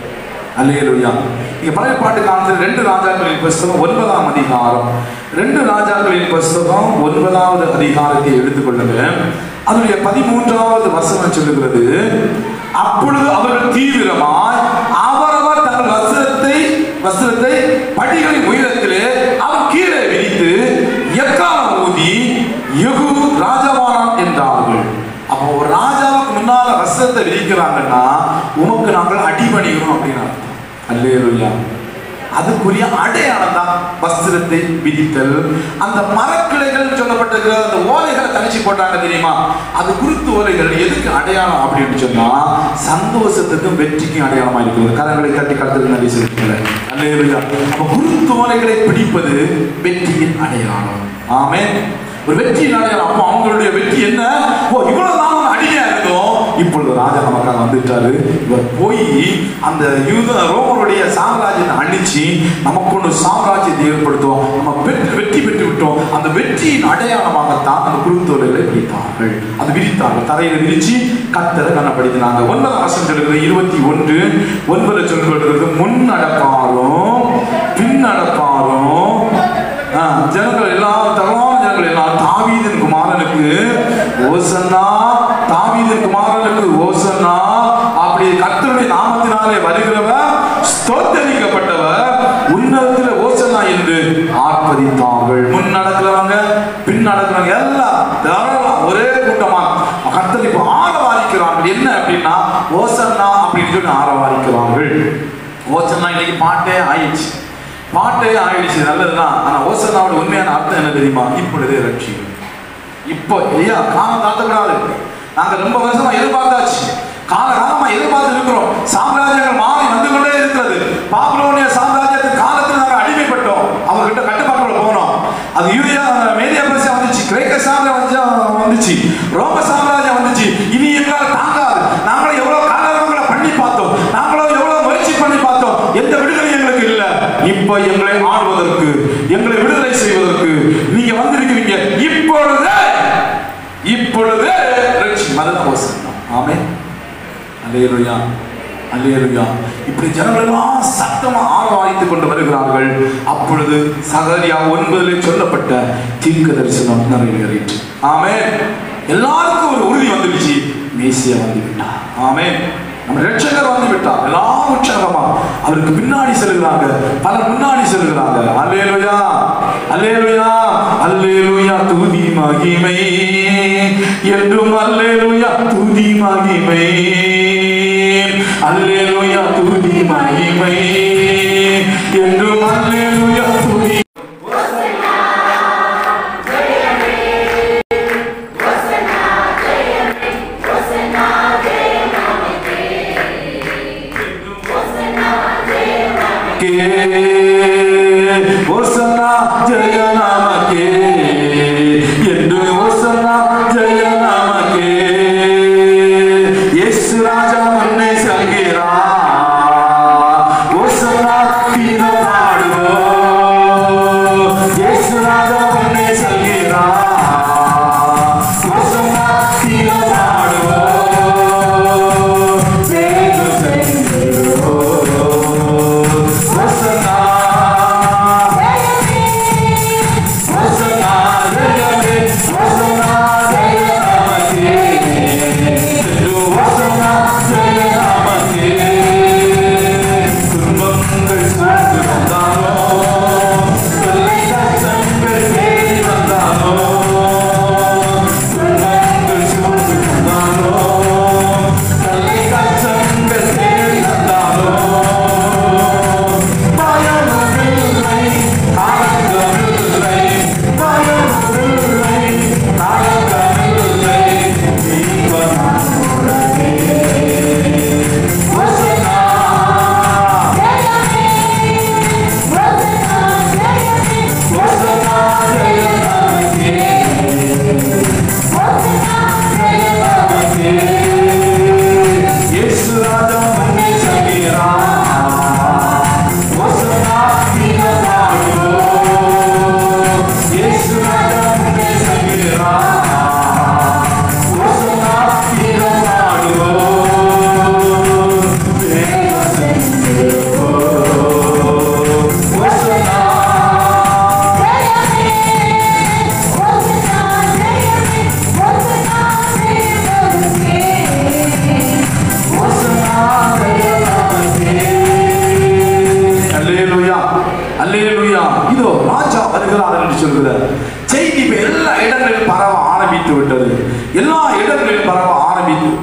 S1: அல்லேலூயா இங்க பழைய பாட்டு காலத்தில் ரெண்டு ராஜாக்களின் புஸ்தகம் ஒன்பதாம் அதிகாரம் ரெண்டு ராஜாக்களின் புஸ்தகம் ஒன்பதாவது அதிகாரத்தை எடுத்துக்கொள்ளுங்க அதனுடைய பதிமூன்றாவது வசனம் சொல்லுகிறது அப்பொழுது அவர்கள் தீவிரமாய் அவரவர் தங்கள் வஸ்திரத்தை வஸ்திரத்தை படிகளின் உயரத்திலே அவன் கீழே விரித்து எக்காலம் ஊதி யெகூ ராஜாவானான் என்றார்கள் அப்போ ஒரு ராஜாவுக்கு முன்னால வஸ்திரத்தை விரிக்கிறாங்கன்னா உமக்கு நாங்கள் அடிபணிகிறோம் அப்படின்னு அர்த்தம் அல்லேலூயா அதுக்குரிய அடையாளம் தான் வஸ்திரத்தை விதித்தல் அந்த மரக்கிளைகள் சொல்லப்பட்டிருக்கிற அந்த ஓலைகளை தனிச்சு போட்டாங்க தெரியுமா அது குருத்து ஓலைகள் எதுக்கு அடையாளம் அப்படின்னு சொன்னா சந்தோஷத்துக்கும் வெற்றிக்கும் அடையாளமா இருக்கிறது கரங்களை தட்டி கடத்துக்கு நன்றி சொல்லிக்கிறேன் அல்லேலூயா அப்ப குருத்து ஓலைகளை பிடிப்பது வெற்றியின் அடையாளம் ஆமென் ஒரு வெற்றியின் அடையாளம் அப்போ அவங்களுடைய வெற்றி என்ன ஓ இவ்வளவு நாள் அடிமையா இருந்தோம் இப்பொழுது ராஜா நமக்காக வந்துட்டாரு இவர் போய் அந்த யூத ரோமருடைய சாம்ராஜ்யத்தை அழிச்சு நமக்கு ஒன்று சாம்ராஜ்யத்தை ஏற்படுத்துவோம் நம்ம வெற்றி வெற்றி பெற்று விட்டோம் அந்த வெற்றியின் அடையாளமாகத்தான் அந்த குருத்தோலைகளை விரித்தார்கள் அது விரித்தார்கள் தரையில விரிச்சு கத்தரை கண்ணப்படுத்தினாங்க ஒன்பதாம் வருஷம் சொல்லுகிறது இருபத்தி ஒன்று ஒன்பது சொல்லுகிறது முன் நடப்பாரும் பின் நடப்பாரும் ஆ, ஜனங்கள் எல்லாம் தரமான ஜனங்கள் எல்லாம் தாவீதின் குமாரனுக்கு ஓசன்னா தாவீதின் குமாரனுக்கு ஓசன்னா ஆர்ப்பரித்தார்கள் முன் நடக்கிறவங்க பின் நடக்கிறவங்க எல்லாம் தாராளம் ஒரே கூட்டமா கர்த்தர் இப்போ ஆரவாரிக்கிறார்கள் என்ன அப்படின்னா ஓசன்னா அப்படின்னு சொல்லி ஆரவாரிக்கிறார்கள் ஓசன்னா இன்னைக்கு பாட்டே ஆயிடுச்சு பாட்டே ஆயிடுச்சு நல்லதுதான் ஆனா ஓசன்னாவோட உண்மையான அர்த்தம் என்ன தெரியுமா இப்பொழுதே ரட்சியும் இப்போ ஐயா காலம் தாழ்த்தக்கூடாது நாங்க ரொம்ப வருஷமா எதிர்பார்த்தாச்சு காலகாலமா எதிர்பார்த்து இருக்கிறோம் சாம்ராஜ்யங்கள் மாறி வந்து கொண்டே இருக்கிறது பாபிலோனிய சாம்ராஜ்யத்தின் காலத்தில் நாங்கள் அடிமைப்பட்டோம் அவர்கிட்ட கட்டுப்பாட்டுல போனோம் அது யூரியா மேதியா பிரசியா வந்துச்சு கிரேக்க சாம்ராஜ்யம் வந்துச்சு ரோம சாம்ராஜ்யம் வந்துச்சு இனி எங்களால் தாங்காது நாங்களும் எவ்வளவு காலங்களை பண்ணி பார்த்தோம் நாங்களும் எவ்வளவு முயற்சி பண்ணி பார்த்தோம் எந்த விடுதலை எங்களுக்கு இல்ல இப்ப எங்களை ஆளுவதற்கு எங்களை விடுதலை செய்வதற்கு நீங்க வந்திருக்கிறீங்க இப்பொழுது இப்பொழுது ரட்சி அதுதான் வசனம் ஆமே அல்லேலுயா அல்லேலுயா இப்படி ஜனங்கள் எல்லாம் சத்தமா ஆர்வாய்த்துக் கொண்டு வருகிறார்கள் அப்பொழுது சகரியா ஒன்பதிலே சொல்லப்பட்ட தீர்க்க தரிசனம் நிறைவேறிற்று ஆமே எல்லாருக்கும் ஒரு உறுதி வந்துடுச்சு மேசியா வந்து விட்டார் ஆமே நம்ம ரட்சகர் வந்து விட்டார் எல்லாம் உற்சாகமா அவருக்கு பின்னாடி செல்கிறாங்க பல முன்னாடி செல்கிறாங்க அல்லேலுயா அல்லேலுயா அல்லேலுயா துதி மகிமை என்றும் அல்லேலுயா துதி மகிமை அல்லேலுயா துதி மகிமை என்றும் அல்லேலுயா துதி ஓசனா ஜெய நாமக்கே என்று ஓசனா ஜெய நாமக்கே இயேசு ராஜா மன்னை சங்கீரா ஓசனா கீத பாடுவோ இயேசு ராஜா மன்னை சங்கீரா ஓசனா கீத பாடுவோ வேது செங்கிரோ ஓசனா இயேசு ராஜா மன்னி சங்கீரா வசனா கீத பாடுவோ இயேசு ராஜா மன்னி சங்கீரா வசனா கீத பாடுவோ தேவ செங்கிரோ வசனா அல்லேலூயா அல்லேலூயா இதோ ராஜா வருகிறார் என்று சொல்கிறார் செய்தி இப்ப எல்லா இடங்களிலும் பரவ ஆரம்பித்து விட்டது எல்லா இடங்களிலும் பரவ ஆரம்பித்து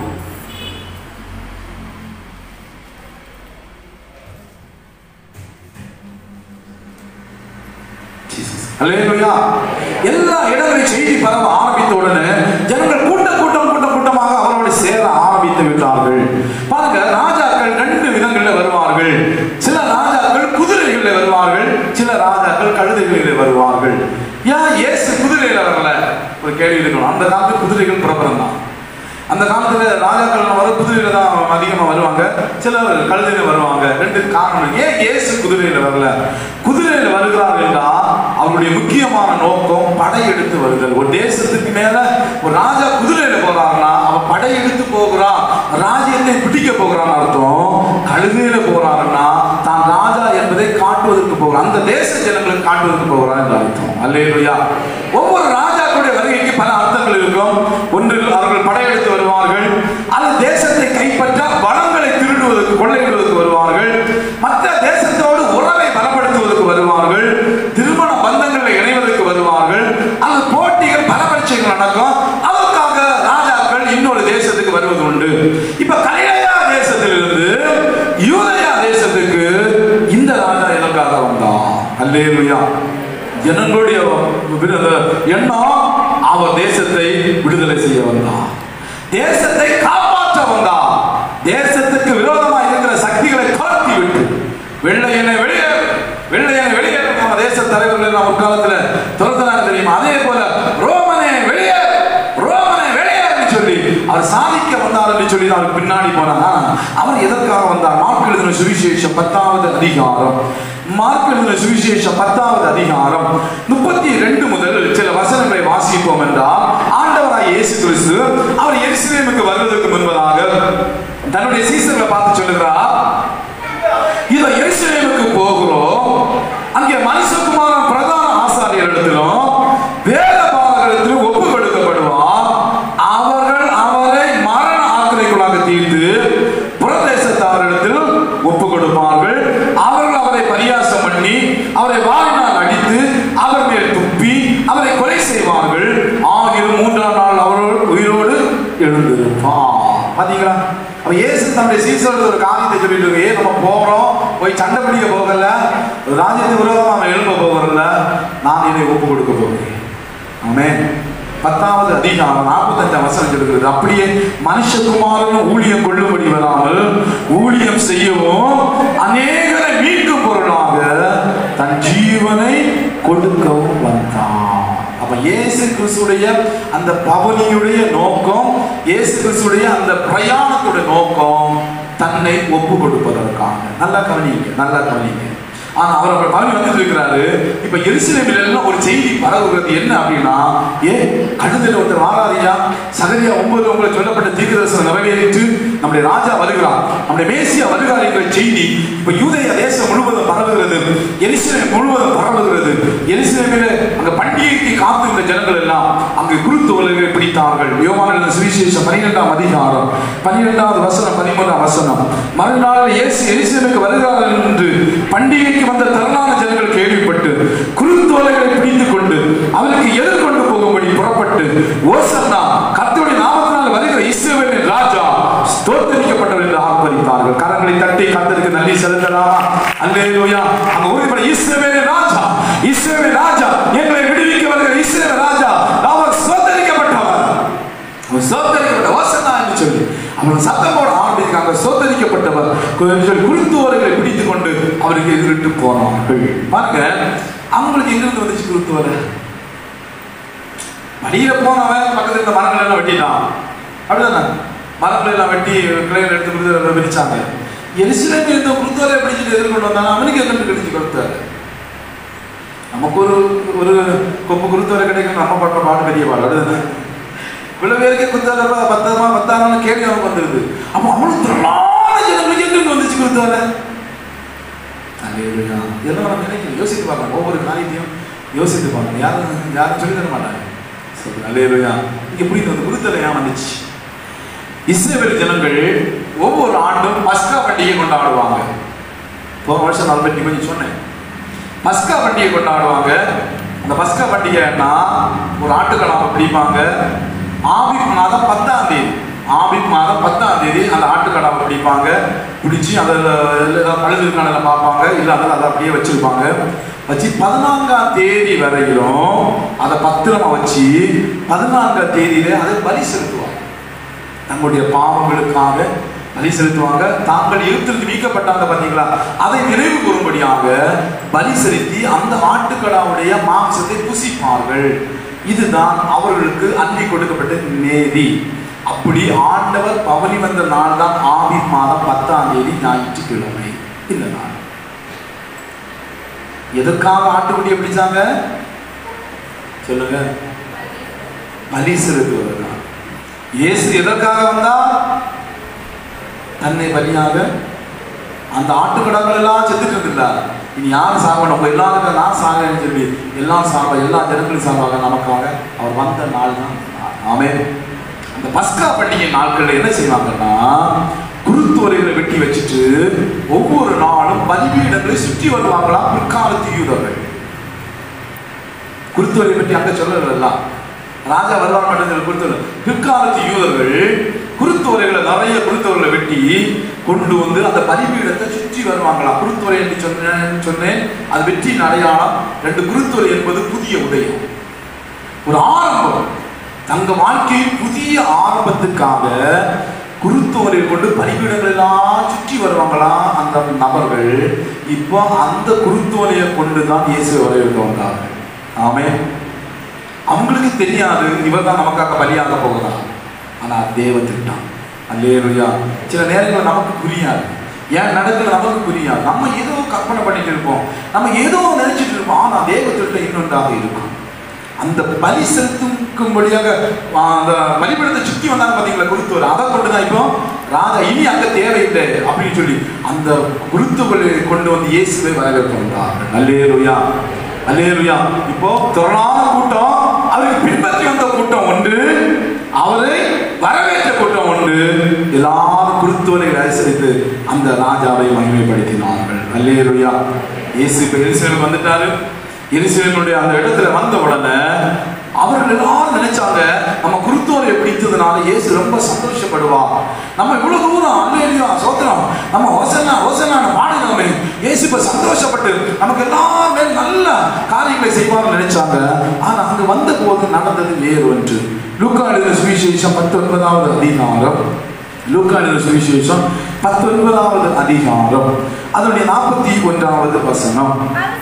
S1: அல்லேலூயா எல்லா இடங்களிலும் செய்தி பரவ ஆரம்பித்த உடனே ஜனங்கள் கூட்டம் கூட்டம் கூட்டம் கூட்டமாக அவரோடு சேர ஆரம்பித்து விட்டார்கள் பாருங்க ராஜாக்கள் ரெண்டு விதங்களில் வருவார்கள் சில ராஜாக்கள் குதிரைகளில் வருவார்கள் சில ராஜாக்கள் கழுதைகளில் வருவார்கள் ஏன் இயேசு குதிரையில வரல ஒரு கேள்வி இருக்கணும் அந்த காலத்து குதிரைகள் பிரபலம் தான் அந்த காலத்துல ராஜாக்கள் வர குதிரையில தான் அதிகமா வருவாங்க சிலர் கழுதையில வருவாங்க ரெண்டு காரணம் ஏன் இயேசு குதிரையில வரல குதிரையில வருகிறார் என்றால் அவருடைய முக்கியமான நோக்கம் படையெடுத்து வருதல் ஒரு தேசத்துக்கு மேல ஒரு ராஜா குதிரையில போறாருன்னா அவன் படையெடுத்து போகிறான் ராஜ்யத்தை பிடிக்க போகிறான்னு அர்த்தம் கழுதையில போறாருன்னா தான் ராஜா என்பதை காட்டுவதற்கு போகிறான் அந்த தேச ஜனங்களுக்கு காட்டுவதற்கு போகிறான் என்று அர்த்தம் அல்லேலூயா ஒவ்வொரு ராஜாக்களுடைய வருகைக்கு பல அர்த்தங்கள் இருக்கும் ஒன்றில் அவர்கள் படையெடுத்து வருவார்கள் அல்லது தேசத்தை கைப்பற்ற வளங்களை திருடுவதற்கு கொள்ளையிடுவதற்கு வருவார்கள் மற்ற தேசத்தோடு உறவை பலப்படுத்துவதற்கு வருவார்கள் திருமண பந்தங்களை அல்லேலுயா ஜனங்களுடைய விரு- அந்த எண்ணம் அவர் தேசத்தை விடுதலை செய்ய வந்தார் தேசத்தை காப்பாற்ற வந்தார் தேசத்துக்கு விரோதமாக இருக்கிற சக்திகளை கலத்தி விட்டு வெள்ளையனை வெளியே வெள்ளையனை வெளியே நம்ம தேச தலைவர்கள் எல்லாம் ஒரு காலத்துல துரத்தினாங்க தெரியுமா அதே போல ரோமனே வெளியே ரோமனே வெளியே சொல்லி அவர் சாதிக்க வந்தார் என்று சொல்லி அவர் பின்னாடி போனாங்க அவர் எதற்காக வந்தார் மார்க் எழுதின சுவிசேஷம் பத்தாவது அதிகாரம் மார்க் எழுதின சுவிசேஷம் பத்தாவது அதிகாரம் முப்பத்தி ரெண்டு முதல் சில வசனங்களை வாசிப்போம் என்றால் ஆண்டவராய் இயேசு கிறிஸ்து அவர் எருசலேமுக்கு வருவதற்கு முன்பதாக தன்னுடைய சீசர்களை பார்த்து சொல்லுகிறார் இதோ எருசலேமுக்கு போகிறோம் அங்கே மனுஷகுமாரன் பிரதான ஆசாரியரிடத்திலும் வேத பாலகத்திலும் ஒப்பு கொடுக்கப்படுவார் அவர்கள் அவரை மரண ஆக்கிரைக்குள்ளாக தீர்த்து புறதேசத்தாரிடத்தில் ஒப்பு கொடுப்பார்கள் அவர்கள் அவரை பரியாசம் பண்ணி அவரை வாரினால் அடித்து அவர் மேல் துப்பி அவரை கொலை செய்வார்கள் ஆகிலும் மூன்றாம் நாள் அவரோடு உயிரோடு எழுந்திருப்பார் பாத்தீங்களா அப்ப இயேசு தன்னுடைய சீசருக்கு ஒரு காரியத்தை சொல்லிட்டு இருக்கு ஏன் நம்ம போறோம் போய் சண்டை பிடிக்க போகல ஒரு ராஜ்யத்துக்கு விரோதமா அவன் எழும்ப போகிறல்ல நான் இதை ஒப்பு கொடுக்க போகிறேன் ஆமென் பத்தாவது அதிகாரம் நாற்பத்தஞ்சாம் வசனம் சொல்கிறது அப்படியே மனுஷகுமாரனும் ஊழியம் கொள்ளும்படி வராமல் ஊழியம் செய்யவும் அநேகரை மீட்கும் பொருளாக தன் ஜீவனை கொடுக்கவும் வந்தான் அப்ப இயேசு கிறிஸ்துடைய அந்த பவனியுடைய நோக்கம் இயேசு கிறிஸ்துடைய அந்த பிரயாணத்துடைய நோக்கம் தன்னை ஒப்பு கொடுப்பதற்காக நல்லா கவனிங்க நல்லா கவனிங்க ஆனா அவர் அவர் பதவி வந்துட்டு இருக்கிறாரு இப்ப எருசலேமில் எல்லாம் ஒரு செய்தி பரவுகிறது என்ன அப்படின்னா ஏ கழுதையில் ஒருத்தர் வாராதியா சகரியா ஒன்பது உங்களுக்கு சொல்லப்பட்ட தீர்க்கதரிசனம் நிறைவேறிட்டு நம்முடைய ராஜா வருகிறார் நம்முடைய மேசியா வருகிறார் என்கிற செய்தி இப்ப யூதேய தேசம் முழுவதும் பரவுகிறது எருசலேம் முழுவதும் பரவுகிறது எருசலேமில் அங்க பண்டிகைக்கு காத்திருந்த ஜனங்கள் எல்லாம் அங்கு குருத்துவல்களை பிடித்தார்கள் யோவான சுவிசேஷம் பனிரெண்டாம் அதிகாரம் பனிரெண்டாவது வசனம் பதிமூன்றாம் வசனம் மறுநாள் இயேசு எருசலேமுக்கு வருகிறார் என்று பண்டிகைக்கு வந்த திரளான ஜனங்கள் கேள்விப்பட்டு குருத்தோலைகளை பிடித்துக் கொண்டு அவருக்கு எதிர்கொண்டு போகும்படி புறப்பட்டு ஓசன்னா கர்த்தருடைய நாமத்தினால் வருகிற இஸ்ரவேலின் ராஜா ஸ்தோத்தரிக்கப்பட்டவர் என்று ஆர்ப்பரித்தார்கள் கரங்களை தட்டி கர்த்தருக்கு நன்றி செலுத்தலாமா அல்லேலூயா அங்க உறுதிப்பட இஸ்ரவேலின் ராஜா இஸ்ரவேலின் ராஜா எங்களை விடுவிக்க வருகிற இஸ்ரவேல் ராஜா அவர் ஸ்தோத்தரிக்கப்பட்டவர் அவர் சோத்தரிக்கப்பட்ட ஓசனா என்று சொல்லி அவன் சத்தம் போட ஆரம்பிக்கிறாங்க சோத்தரிக்கப்பட்டவர் கொஞ்சம் குருத்துவர்களை பிடித்துக் கொண்டு அவருக்கு எதிரிட்டு போனார்கள் பாருங்க அவங்களுக்கு எங்கிருந்து வந்துச்சு குருத்துவரை வழியில போனவன் பக்கத்துல இருந்த மரங்கள் எல்லாம் வெட்டிட்டான் அப்படிதானே மரங்களை எல்லாம் வெட்டி கிளைகள் எடுத்து கொடுத்து விரிச்சாங்க எரிசிலம் இருந்த குருத்துவரை பிடிச்சிட்டு எதிர்கொண்டு வந்தாங்க அவனுக்கு எங்கிருந்து கிடைச்சு கொடுத்தாரு நமக்கு ஒரு ஒரு கொப்பு குருத்துவரை கிடைக்கும் நம்ம பண்ற பாட்டு பெரிய பாடு அப்படிதானே இவ்வளவு பேருக்கே குத்தால பத்தாமா பத்தாயிரம் கேள்வி அவனுக்கு வந்துருது அப்போ அவ்வளவு திரளான ஜனங்களுக்கு எங்கிருந்து வந்துச்சு குருத்தால அல்லேலூயா. இதெல்லாம் நம்ம நினைக்கணும் யோசித்து பார்க்கலாம் ஒவ்வொரு காரியத்தையும் யோசித்து பார்க்கணும் யாரும் யாரும் சொல்லி தர மாட்டாங்க சரி அல்லேலூயா இங்க புரியுது அந்த குருத்தலை ஏன் வந்துச்சு இஸ்ரேல் ஜனங்கள் ஒவ்வொரு ஆண்டும் பஸ்கா பண்டிகை கொண்டாடுவாங்க போன வருஷம் நான் பற்றி கொஞ்சம் சொன்னேன் பஸ்கா பண்டிகை கொண்டாடுவாங்க அந்த பஸ்கா பண்டிகைன்னா ஒரு ஆட்டுக்கடாவை பிடிப்பாங்க ஆபிப் மாதம் பத்தாம் தேதி ஆபிப் மாதம் பத்தாம் தேதி அந்த ஆட்டுக்கடாவை பிடிப்பாங்க பிடிச்சி அதில் ஏதாவது பழுது இருக்கான பார்ப்பாங்க இல்லை அதில் அதை அப்படியே வச்சிருப்பாங்க வச்சு பதினான்காம் தேதி வரையிலும் அதை பத்திரமா வச்சு பதினான்காம் தேதியில அதை பலி செலுத்துவாங்க தங்களுடைய பாவங்களுக்காக பலி செலுத்துவாங்க தாங்கள் எழுத்திற்கு நீக்கப்பட்டாங்க பார்த்தீங்களா அதை நினைவு கூறும்படியாக பலி செலுத்தி அந்த ஆட்டுக்கடாவுடைய மாംசத்தை புசிப்பார்கள் இதுதான் அவர்களுக்கு அன்றி கொடுக்கப்பட்ட நேதி அப்படி ஆண்டவர் பவனி வந்த நாள் தான் ஆவி மாதம் பத்தாம் தேதி ஞாயிற்றுக்கிழமை இந்த நாள் எதற்காக ஆட்டுக்குட்டியை பிடிச்சாங்க சொல்லுங்க பலி செலுத்துவதற்காக இயேசு எதற்காக வந்தார் தன்னை பலியாக அந்த ஆட்டுக்கடங்கள் எல்லாம் செத்துட்டு இருந்தார் இனி யார் சாகணும் உங்க எல்லாருக்கும் நான் சாகன்னு சொல்லி எல்லாம் சாக எல்லா ஜனங்களும் சாவாக நமக்காக அவர் வந்த நாள் தான் ஆமே அந்த பஸ்கா பண்டிகை நாட்கள்ல என்ன செய்வாங்கன்னா குருத்துவரைகளை வெட்டி வச்சுட்டு ஒவ்வொரு நாளும் பலிபீடங்களை சுற்றி வருவாங்களாம் பிற்காலத்து யூதர்கள் குருத்துவரை பற்றி அங்க சொல்லலாம் ராஜா வருவார் மட்டும் குறித்து பிற்காலத்து யூதர்கள் குருத்தோரைகளை நிறைய குருத்தோரைகளை வெட்டி கொண்டு வந்து அந்த பலிபீடத்தை சுற்றி வருவாங்களாம் குருத்தோரை என்று சொன்னேன் சொன்னேன் அது வெற்றியின் அடையாளம் ரெண்டு குருத்தோரை என்பது புதிய உதயம் ஒரு ஆரம்பம் தங்க வாழ்க்கையில் புதிய ஆரம்பத்துக்காக குருத்தோரை கொண்டு பலிபீடங்கள் எல்லாம் சுற்றி வருவாங்களாம் அந்த நபர்கள் இப்போ அந்த குருத்தோலையை கொண்டு தான் இயேசு வரவேற்க வந்தார்கள் ஆமே அவங்களுக்கு தெரியாது இவர் தான் நமக்காக பலியாக போகிறார் ஆனா தேவ திட்டம் அல்லேலுயா சில நேரங்கள் நமக்கு புரியாது ஏன் நடக்கல நமக்கு புரியாது நம்ம ஏதோ கற்பனை பண்ணிட்டு இருப்போம் நம்ம ஏதோ நினைச்சிட்டு இருப்போம் ஆனா தேவ திட்டம் இன்னொன்றாக இருக்கும் அந்த பலி செலுத்தும்படியாக ஆ, அந்த பலிபீடத்தை சுத்தி வந்தாங்க பாத்தீங்களா குருத்துவர் அதை கொண்டு தான் இப்போ ராஜா இனி அங்க தேவையில்லை அப்படின்னு சொல்லி அந்த குருத்துவலை கொண்டு வந்து இயேசுவை வரவேற்க வந்தார்கள் அல்லேலுயா அல்லேலுயா இப்போ திரளான கூட்டம் அவருக்கு பின்பற்றி வந்த கூட்டம் ஒன்று அவரை வரவேற்ற கூட்டம் ஒன்று எல்லாரும் குருத்துவனை அனுசரித்து அந்த ராஜாவை மகிமைப்படுத்தினார்கள் அல்லேலுயா இயேசு இப்ப எருசலேம் வந்துட்டாரு எருசலேமுடைய அந்த இடத்துல வந்த உடனே அவர்கள் எல்லாரும் நினைச்சாங்க நம்ம குருத்தோரை பிடித்ததுனால இயேசு ரொம்ப சந்தோஷப்படுவா நம்ம இவ்வளவு தூரம் அல்லேலியா சோத்திரம் நம்ம ஹோசனா ஹோசனா பாடினோமே இயேசு இப்ப சந்தோஷப்பட்டு நமக்கு எல்லாமே நல்ல காரியங்களை செய்வார்னு நினைச்சாங்க ஆனா அங்க வந்த போது நடந்தது வேறு ஒன்று லூக்கா எழுதின சுவிசேஷம் பத்தொன்பதாவது அதிகாரம் லூக்கா எழுதின சுவிசேஷம் பத்தொன்பதாவது அதிகாரம் அதனுடைய நாற்பத்தி ஒன்றாவது வசனம்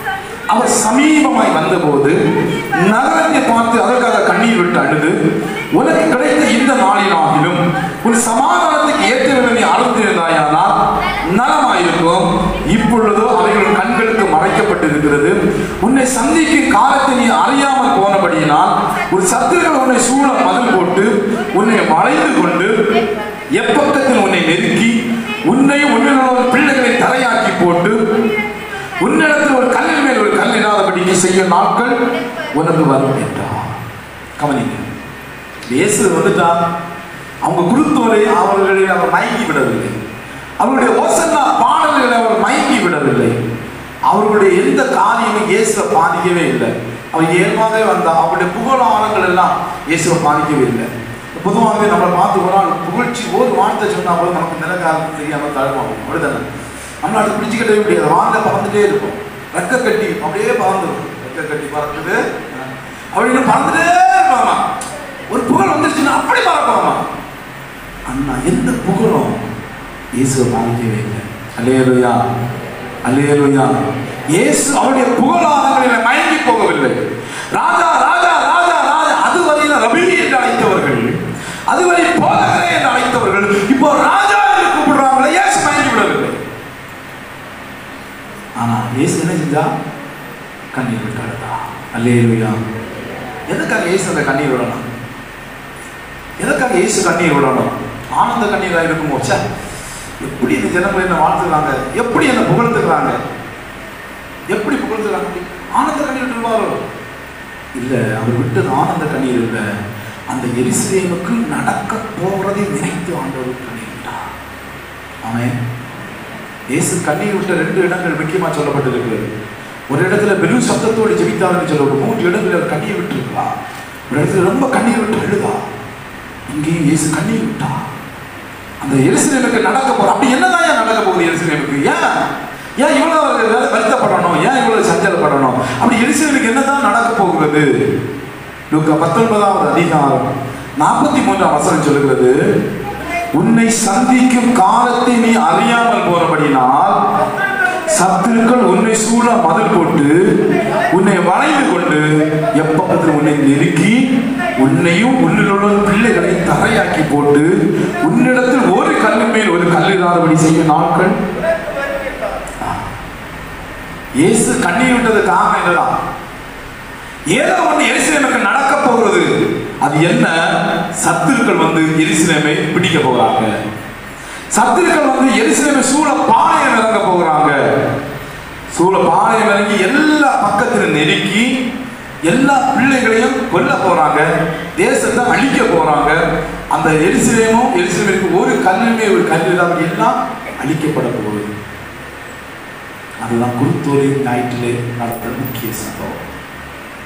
S1: அவர் சமீபமாய் வந்தபோது நகரத்தை பார்த்து அதற்காக கண்ணீர் விட்டு அழுது உனக்கு கிடைத்த இந்த நாளிலாகிலும் உன் சமாதானத்துக்கு ஏற்றவனை நீ அழுந்திருந்தாயானால் நலமாயிருக்கும் இப்பொழுதோ அவைகள் கண்களுக்கு மறைக்கப்பட்டிருக்கிறது உன்னை சந்திக்கும் காலத்தை நீ அறியாமல் போனபடியினால் ஒரு சத்துருக்கள் உன்னை சூழ மதில் போட்டு உன்னை வளைந்து கொண்டு எப்பக்கத்தில் உன்னை நெருக்கி உன்னையும் உன்னில் உள்ள பிள்ளைகளை தரையாக்கி போட்டு உன்னிடத்தில் ஒரு கல்லின் மேல் ஒரு கல் இல்லாதபடி செய்யும் நாட்கள் உனக்கு வரும் என்றார் கவனிங்க இயேசு வந்துட்டா அவங்க குருத்தோரை அவர்களை அவர் மயங்கி விடவில்லை அவருடைய ஓசன்னா பாடல்களை அவர் மயங்கி விடவில்லை அவர்களுடைய எந்த காரியமும் இயேசுவை பாதிக்கவே இல்லை அவர் இயல்பாகவே வந்தா அவருடைய புகழாரங்கள் எல்லாம் இயேசுவை பாதிக்கவே இல்லை பொதுவாகவே நம்மளை பார்த்து ஒரு நாள் புகழ்ச்சி ஒரு வார்த்தை சொன்னா போது நமக்கு நிலக்காரம் தெரியாம தழுவோம் அப்படிதானே நம்மளால அதை பிடிச்சிக்கிட்டே முடியாது வாங்க பறந்துட்டே இருக்கும் ரெக்க கட்டி அப்படியே பறந்துடும் ரெக்க கட்டி பறக்குது அப்படின்னு பறந்துட்டே இருப்பாங்க ஒரு புகழ் வந்துருச்சுன்னா அப்படி பறப்பாமா அண்ணா எந்த புகழும் இயேசுவை பாதிக்கவே இல்லை அல்லேலுயா அல்லேலுயா இயேசு அவருடைய புகழாரங்களில் மயங்கி போகவில்லை ராஜா ராஜா ராஜா ராஜா அதுவரையில் ரபி என்று அழைத்தவர்கள் அதுவரை போதகரே என்று அழைத்தவர்கள் இப்போ ராஜா என்று கூப்பிடுறாங்களே இயேசு மயங்கி விடவில்லை ஆனா இயேசு என்ன செஞ்சா கண்ணீர் விட்டு அழுதா அல்லேலுயா எதுக்காக இயேசு அந்த கண்ணீர் விடணும் எதுக்காக இயேசு கண்ணீர் விடணும் ஆனந்த கண்ணீரா இருக்குமோ ச்சே எப்படி இந்த ஜனங்கள் என்ன வாழ்த்துக்கிறாங்க எப்படி என்ன புகழ்த்துக்கிறாங்க எப்படி புகழ்த்துக்கிறாங்க ஆனந்த கண்ணீர் விடுவாரோ இல்ல அவர் விட்டது ஆனந்த கண்ணீர் இல்ல அந்த எரிசிலேமுக்கு நடக்க போவதை நினைத்து ஆண்டவர் கண்ணீர் விட்டார் ஆமென் இயேசு கண்ணீர் விட்ட ரெண்டு இடங்கள் முக்கியமா சொல்லப்பட்டிருக்கிறது ஒரு இடத்துல பெரும் சத்தத்தோடு ஜெபித்தார்னு சொல்லப்படும் மூன்று இடத்துல அவர் கண்ணீர் விட்டுருக்கா ஒரு இடத்துல ரொம்ப கண்ணீர் விட்டு அழுதா இங்கேயும் இயேசு கண்ணீர் விட்டா அந்த எருசலேமுக்கு நடக்க போற அப்படி என்னதான் ஏன் நடக்க போகுது எருசலேமுக்கு ஏன் ஏன் இவ்வளவு அவர் வேலை வருத்தப்படணும் ஏன் இவ்வளவு சஞ்சலப்படணும் அப்படி எருசலேமுக்கு என்னதான் நடக்க போகிறது லூக்கா பத்தொன்பதாவது அதிகாரம் நாற்பத்தி மூன்றாம் வசனம் சொல்லுகிறது உன்னை சந்திக்கும் காலத்தை நீ அறியாமல் போனபடினால் சத்துருக்கள் உன்னை சூழ மதில் போட்டு உன்னை வளைந்து கொண்டு எப்பக்கத்தில் உன்னை நெருக்கி உன்னையும் உன்னில் உள்ள பிள்ளைகளை தரையாக்கி போட்டு உன்னிடத்தில் ஒரு கல்லின் மேல் ஒரு கல்லில்லாதபடி செய்யும் நாட்கள் இயேசு கண்ணீர் விட்டது காரணம் என்னதான் ஏதோ ஒன்று எரிசிலேமுக்கு நடக்க போகிறது அது என்ன சத்துருக்கள் வந்து எரிசிலேமை பிடிக்க போகிறாங்க சத்துருக்கள் வந்து எரிசிலேமை சூழ பாளையம் இறங்க போகிறாங்க சூழ பாளையம் இறங்கி எல்லா பக்கத்தில் நெருக்கி எல்லா பிள்ளைகளையும் கொல்ல போறாங்க தேசத்தை அழிக்க போறாங்க அந்த எரிசிலேமும் எரிசிலேமுக்கு ஒரு கல்லுமே ஒரு கல் இல்லாமல் எல்லாம் அழிக்கப்பட போகுது அதுதான் குருத்தோலி ஞாயிற்றிலே நடந்த முக்கிய சம்பவம்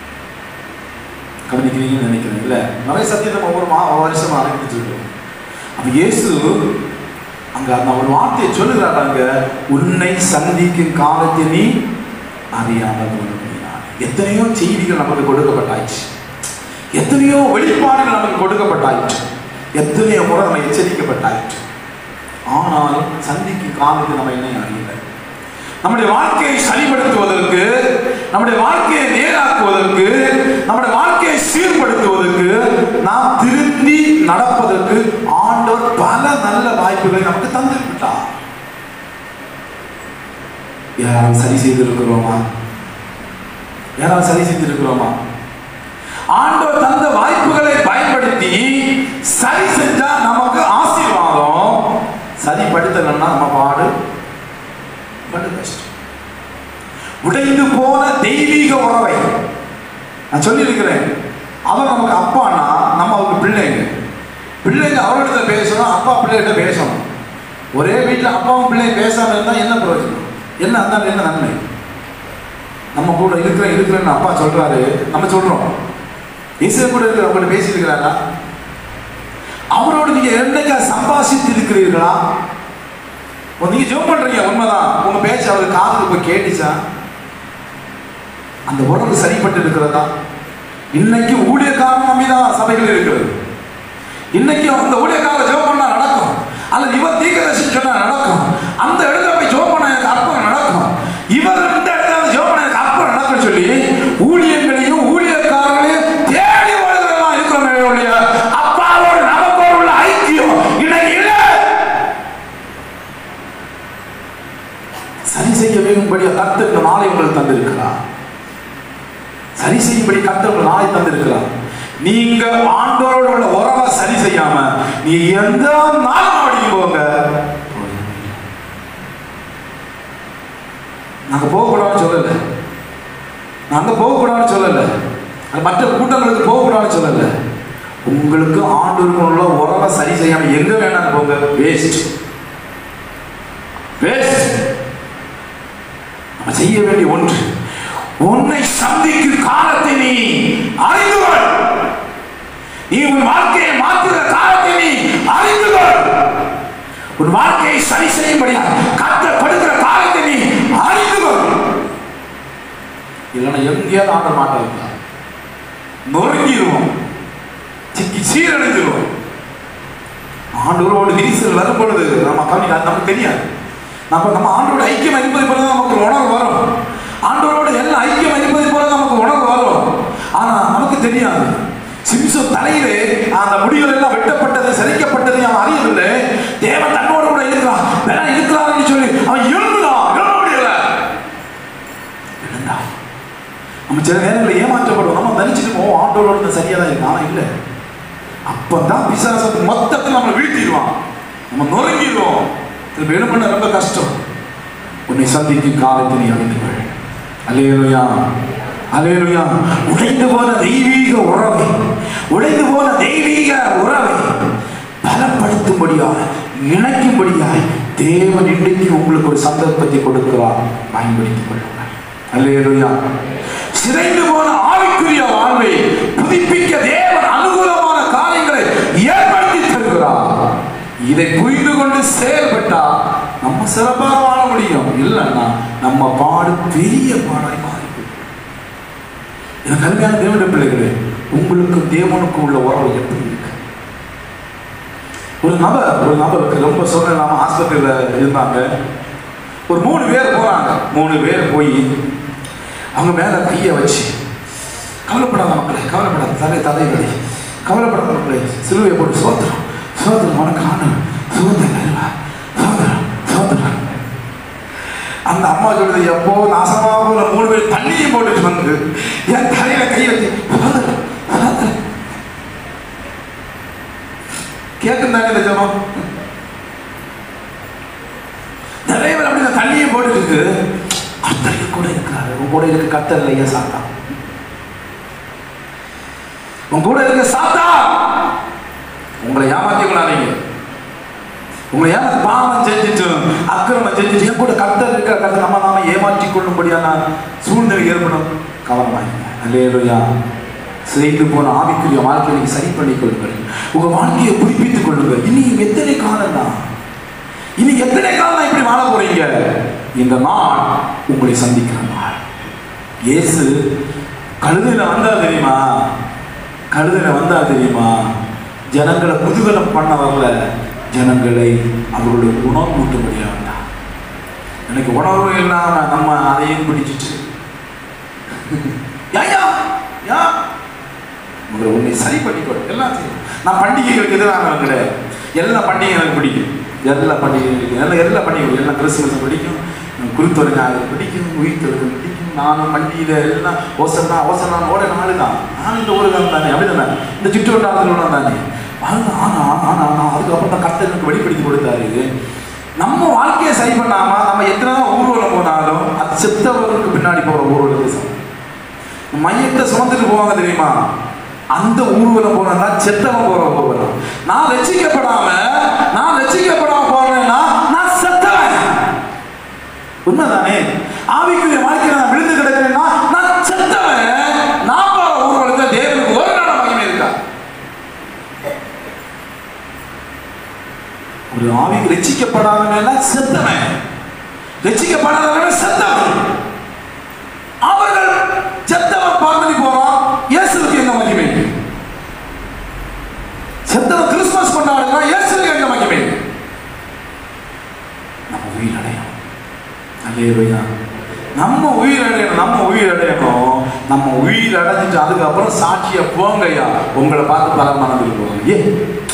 S1: கவனிக்கிறீங்கன்னு நினைக்கிறேன் இல்ல நிறைய சத்தியத்தை ஒவ்வொரு மா ஒவ்வொரு வருஷம் ஆரம்பிச்சுட்டு இருக்கோம் அப்ப இயேசு அங்க அந்த ஒரு வார்த்தையை சொல்லுகிறாங்க உன்னை சந்திக்கும் காலத்தை நீ அறியாமல் போனபடியினால்." எத்தனையோ செய்திகள் நமக்கு கொடுக்கப்பட்டாயிற்று எத்தனையோ வெளிப்பாடுகள் நமக்கு கொடுக்கப்பட்டாயிற்று எத்தனையோ முறை நம்ம எச்சரிக்கப்பட்டாயிற்று ஆனாலும் சந்திக்கும் காலத்தை நம்ம என்ன அறியல நம்முடைய வாழ்க்கையை சரிப்படுத்துவதற்கு நம்முடைய வாழ்க்கையை நேராக்குவதற்கு நம்முடைய வாழ்க்கையை சீர்படுத்துவதற்கு நாம் திருந்தி நடப்பதற்கு ஆண்டவர் பல நல்ல வாய்ப்புகளை நமக்கு தந்திருக்கிறார் யாராவது சரி செய்திருக்கிறோமா யாராவது சரி செய்திருக்கிறோமா ஆண்டவர் தந்த வாய்ப்புகளை பயன்படுத்தி சரி செஞ்சா நமக்கு ஆசீர்வாதம் சரிப்படுத்தலைன்னா நம்ம பாடு படு கஷ்டம் உடைந்து போன தெய்வீக உறவை நான் சொல்லியிருக்கிறேன் அவர் நமக்கு அப்பானா நம்ம அவருக்கு பிள்ளைங்க பிள்ளைங்க அவர்கிட்ட பேசணும் அப்பா பிள்ளைகிட்ட பேசணும் ஒரே வீட்டில் அப்பாவும் பிள்ளையும் பேசாம இருந்தா என்ன பிரயோஜனம் என்ன அந்த என்ன நன்மை நம்ம கூட இருக்கிறேன் இருக்கிறேன்னு அப்பா சொல்றாரு நம்ம சொல்றோம் இசை கூட இருக்கிற அவங்கள்ட்ட பேசியிருக்கிறாரா அவரோடு நீங்க என்னைக்கா சம்பாஷித்து இருக்கிறீர்களா ஓ, நீங்க ஜெபம் பண்றீங்க உண்மைதான் உங்க பேச்சு அவர் காதுக்கு போய் கேட்டுச்சா அந்த உறவு சரிப்பட்டு இருக்கிறதா இன்னைக்கு ஊழியக்காரன் நம்பிதான் சபைகள் இருக்கிறது இன்னைக்கு அந்த ஊழியக்காரர் ஜெபம் பண்ணா நடக்கும் அல்லது இவர் தீர்க்கதரிசி சொன்னா நடக்கும் அந்த இடத்துல போய் ஜெபம் பண்ண எனக்கு அற்புதம் நடக்கும் இவர் இந்த இடத்துல வந்து ஜெபம் பண்ண எனக்கு அற்புதம் நடக்கும் சொல்லி ஊழியர்களையும் ஊழியக்காரர்களையும் தேடி வருகிறதா இருக்கிறோமே ஒழிய அப்பாவோடு நமக்கோடு உள்ள ஐக்கியம் இன்னைக்கு இல்லை சரி செய்ய வேண்டும்படி கர்த்தர் இந்த நாளை உங்களுக்கு தந்திருக்கிறார் சரி செய்யும்படி கர்த்தர் உங்கள் நாளை தந்திருக்கிறார் நீங்க ஆண்டோரோட உள்ள உறவை சரி செய்யாம நீ எந்த நாளும் அடிக்க போங்க நாங்க போகக்கூடாதுன்னு சொல்லல நாங்க போகக்கூடாதுன்னு சொல்லல அது மற்ற கூட்டங்களுக்கு போகக்கூடாதுன்னு சொல்லல உங்களுக்கு ஆண்டோருக்கும் உள்ள உறவை சரி செய்யாம எங்க வேணாலும் போங்க வேஸ்ட் வேஸ்ட் நம்ம செய்ய வேண்டிய ஒன்று உன்னை சந்திக்கும் காலத்தை நீ அறிந்து கொள் நீ உன் வாழ்க்கையை மாற்றுகிற காலத்தை நீ அறிந்து கொள் உன் வாழ்க்கையை சரி செய்யும்படியா கட்டப்படுகிற காலத்தை நீ அறிந்து கொள் இல்லைன்னா எங்கேயாவது ஆட மாட்டாங்க நொறுங்கிடுவோம் சிக்கி சீரழிஞ்சிருவோம் ஆண்டவரோடு விரிசல் வரும் பொழுது நம்ம கவனிக்க அது நமக்கு தெரியாது நம்ம நம்ம ஆண்டோட ஐக்கியம் இருப்பது போல தான் நமக்கு உணர்வு வரும் ஆண்டவரோட எல்லாம் ஐக்கியம் இருப்பது போல நமக்கு உணர்வு வரும் ஆனா நமக்கு தெரியாது சிம்சன் தலையிலே அந்த முடிகள் எல்லாம் வெட்டப்பட்டது சிதைக்கப்பட்டது அவன் அறியவில்லை தேவன் தன்னோட கூட இருக்கிறான் வேணா இருக்கிறான்னு சொல்லி அவன் எழுந்துடான் எழுத முடியல எழுந்தான் நம்ம சில நேரங்களில் ஏமாற்றப்படுவோம் நம்ம நினைச்சிட்டு போவோம் ஆண்டோரோட சரியா தான் இருக்கு ஆனா இல்லை அப்பதான் பிசாசத்து மொத்தத்தில் நம்மளை வீழ்த்திடுவான் நம்ம நொறுங்கிடுவோம் இது வேணும்னு ரொம்ப கஷ்டம் உன்னை சந்திக்கும் காலத்தை நீ அறிந்துகள் அலேலுயா அலேலுயா உடைந்து போன தெய்வீக உறவை உடைந்து போன தெய்வீக உறவை பலப்படுத்தும்படியாக இணைக்கும்படியாய் தேவன் இன்றைக்கு உங்களுக்கு ஒரு சந்தர்ப்பத்தை கொடுக்கிறார் பயன்படுத்திக் கொள்ளுங்கள் அல்லேலுயா சிதைந்து போன ஆவிக்குரிய வாழ்வை புதுப்பிக்க தேவன் அனுகூலமான காரியங்களை ஏற்படுத்தி தருகிறார் இதை புரிந்து கொண்டு செயல்பட்டா நம்ம சிறப்பாக வாழ முடியும் இல்லைன்னா நம்ம பாடு பெரிய பாடாய் மாறி எனக்கு அருமையான தேவனுடைய பிள்ளைகளே உங்களுக்கும் தேவனுக்கும் உள்ள உறவு எப்படி இருக்கு ஒரு நபர் ஒரு நபருக்கு ரொம்ப சொல்ல நாம ஆஸ்பத்திரியில் இருந்தாங்க ஒரு மூணு பேர் போறாங்க மூணு பேர் போய் அவங்க மேல கையை வச்சு கவலைப்படாத மக்களே கவலைப்படாத தலை தலைவலி கவலைப்படாத மக்களே சிலுவையை போட்டு சோத்திரம் சோத்திரம் உனக்கு ஆணும் சோத்திரம் சோத்திரம் சோத்திரம் அந்த அம்மா சொல்லுது எப்போ நாசமா போன மூணு பேர் தண்ணியும் போட்டுட்டு வந்து என் தலையில கை வச்சு சோத்திரம் சோத்திரம் கேட்கும் தானே இந்த ஜபம் நிறைய பேர் அப்படி இந்த தண்ணியை போட்டுட்டு கத்தர் கூட இருக்கிறாரு உன் கூட இருக்க கத்தர் இல்லையா சாத்தா உன் கூட இருக்க சாத்தா உங்களை ஏமாத்தி கொள்ளாதீங்க உங்களை ஏமாத்தி பாவம் செஞ்சுட்டு அக்கிரமம் செஞ்சுட்டு என் கூட கத்தர் இருக்கிற கத்தர் நம்ம நாம ஏமாற்றி கொள்ளும்படியான சூழ்நிலை ஏற்படும் கவனமாயிருங்க அல்லேலுயா சிதைந்து போன ஆவிக்குரிய வாழ்க்கையை நீங்க சரி பண்ணிக் கொள்ளுங்கள் உங்க வாழ்க்கையை புதுப்பித்துக் கொள்ளுங்க இனி எத்தனை காலம் தான் இனி எத்தனை காலம் தான் இப்படி வாழ போறீங்க இந்த நாள் உங்களை சந்திக்கிற நாள் இயேசு கழுதையில வந்தா தெரியுமா கழுதையில வந்தா தெரியுமா ஜனங்களை குதூகலம் பண்ண வரல ஜனங்களை அவர்களுடைய உணவு ஊட்டும்படியா வந்தான் எனக்கு உணவு இல்லாம நம்ம அதையும் பிடிச்சிட்டு ஏயா யா உங்களை உன்னை சரி பண்ணிக்கோ எல்லாம் செய்யும் நான் பண்டிகைகளுக்கு எதிரானவன் கிடையாது எல்லா பண்டிகையும் எனக்கு பிடிக்கும் எல்லா பண்டிகைகளுக்கும் எல்லா எல்லா பண்டிகைகளும் எல்லாம் கிறிஸ்துமஸ் பிடிக்கும் குருத்தொரு நாள் பிடிக்கும் உயிர் தொழுகை பிடிக்கும் நானும் பண்டிகையில எல்லாம் ஓசனா ஓசனா ஓட நாள் தான் நான் இந்த ஒரு காலம் தானே அப்படிதானே இந்த சுற்று வட்டாரத்தில் உள்ள தானே அது ஆனா ஆனா நான் அதுக்கப்புறம் தான் கர்த்தர் எனக்கு வெளிப்படுத்தி கொடுத்தாரு நம்ம வாழ்க்கையை சரி பண்ணாம நம்ம எத்தனை தான் ஊர்வலம் போனாலும் அது செத்தவருக்கு பின்னாடி போற ஊர்வலத்துக்கு சமம் மையத்தை சுமந்துட்டு போவாங்க தெரியுமா அந்த ஊர்வலம் போனா செத்தவன் போற ஊர்வலம் நான் ரசிக்கப்படாம நான் ரசிக்கப்படாம போறேன்னா நான் செத்தவன் உண்மைதானே ஆவிக்குரிய வாழ்க்கையில நான் விழுந்து கிடக்கிறேன்னா நான் செத்தவன் நான் போற ஊர்வலத்துல தேவனுக்கு ஒரு நாள் மகிமை இருக்கா ஒரு ஆவிக்கு ரசிக்கப்படாதவன் செத்தவன் ரசிக்கப்படாதவன் செத்தவன் அவர்கள் செத்தவன் பார்வதி போறான் இயேசுக்கு எங்க மகிமை செத்தவன் கிறிஸ்துமஸ் கொண்டாடுறான் இயேசுக்கு எங்க மகிமை நம்ம உயிர் அடையணும் அல்லேலூயா நம்ம உயிர் அடையணும் நம்ம உயிர் அடையணும் நம்ம உயிர் அடைஞ்சிட்டு அதுக்கப்புறம் சாட்சிய போங்கய்யா உங்களை பார்த்து பல மனதில் போவாங்க ஏ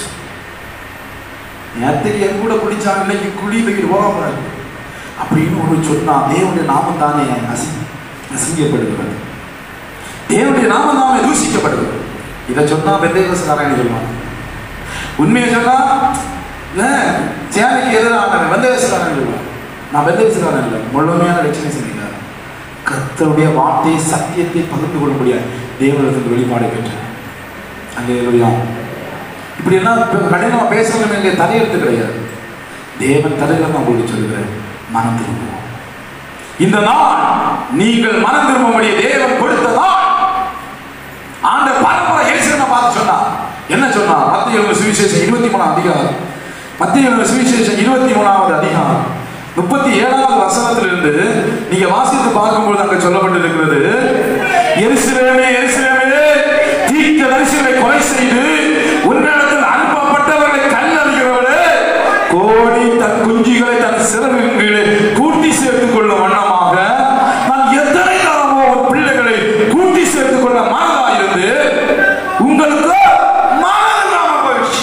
S1: நேரத்துக்கு என் கூட குடிச்சாங்க இன்னைக்கு குடி தூக்கிட்டு போகாம அப்படின்னு ஒரு சொன்னா தேவனுடைய நாமம் தானே அசி அசிங்கப்படுகிறது தேவனுடைய நாமம் தாமே தூஷிக்கப்படுகிறது இதை சொன்னா வெந்தயவசக்காரன் சொல்லுவாங்க உண்மையை சொன்னா இல்ல சேனைக்கு எதிரான வெந்தயவசக்காரன் சொல்லுவாங்க நான் வெந்தயவசக்காரன் இல்லை முழுமையான லட்சணை செஞ்சுக்கிறார் கர்த்தருடைய வார்த்தையை சத்தியத்தை பகிர்ந்து கொள்ள முடியாது தேவனிடத்தில் வெளிப்பாடு பெற்றேன் அங்கே இப்படி எல்லாம் கடினமா பேசணும் எங்க தலையெழுத்து கிடையாது தேவன் தலையில நான் உங்களுக்கு சொல்லுகிறேன் மனம் திரும்புவோம் இந்த நாள் நீங்கள் மனம் திரும்பும்படி தேவன் கொடுத்த நாள் ஆண்ட பரம்பரை இயேசுவை பார்த்து சொன்னா என்ன சொன்னா மத்திய சுவிசேஷம் இருபத்தி மூணாம் அதிகாரம் மத்திய சுவிசேஷம் இருபத்தி மூணாவது அதிகாரம் முப்பத்தி ஏழாவது வசனத்திலிருந்து நீங்க வாசித்து பார்க்கும்போது அங்க சொல்லப்பட்டிருக்கிறது எருசலேமே எருசலேமே தீர்க்க தரிசனை கொலை செய்து உன்னிடத்தில் அனுப்பப்பட்டவர்களை கல்லறிகிறவர்களே கோடி தன் குஞ்சுகளை தன் சிறகுகளின் கீழே கூட்டி சேர்த்துக் கொள்ளும் வண்ணமாக நான் எத்தனை காலமோ உன் பிள்ளைகளை கூட்டி சேர்த்துக் கொள்ள மனதா இருந்து உங்களுக்கு மனம் இல்லாம போயிடுச்சு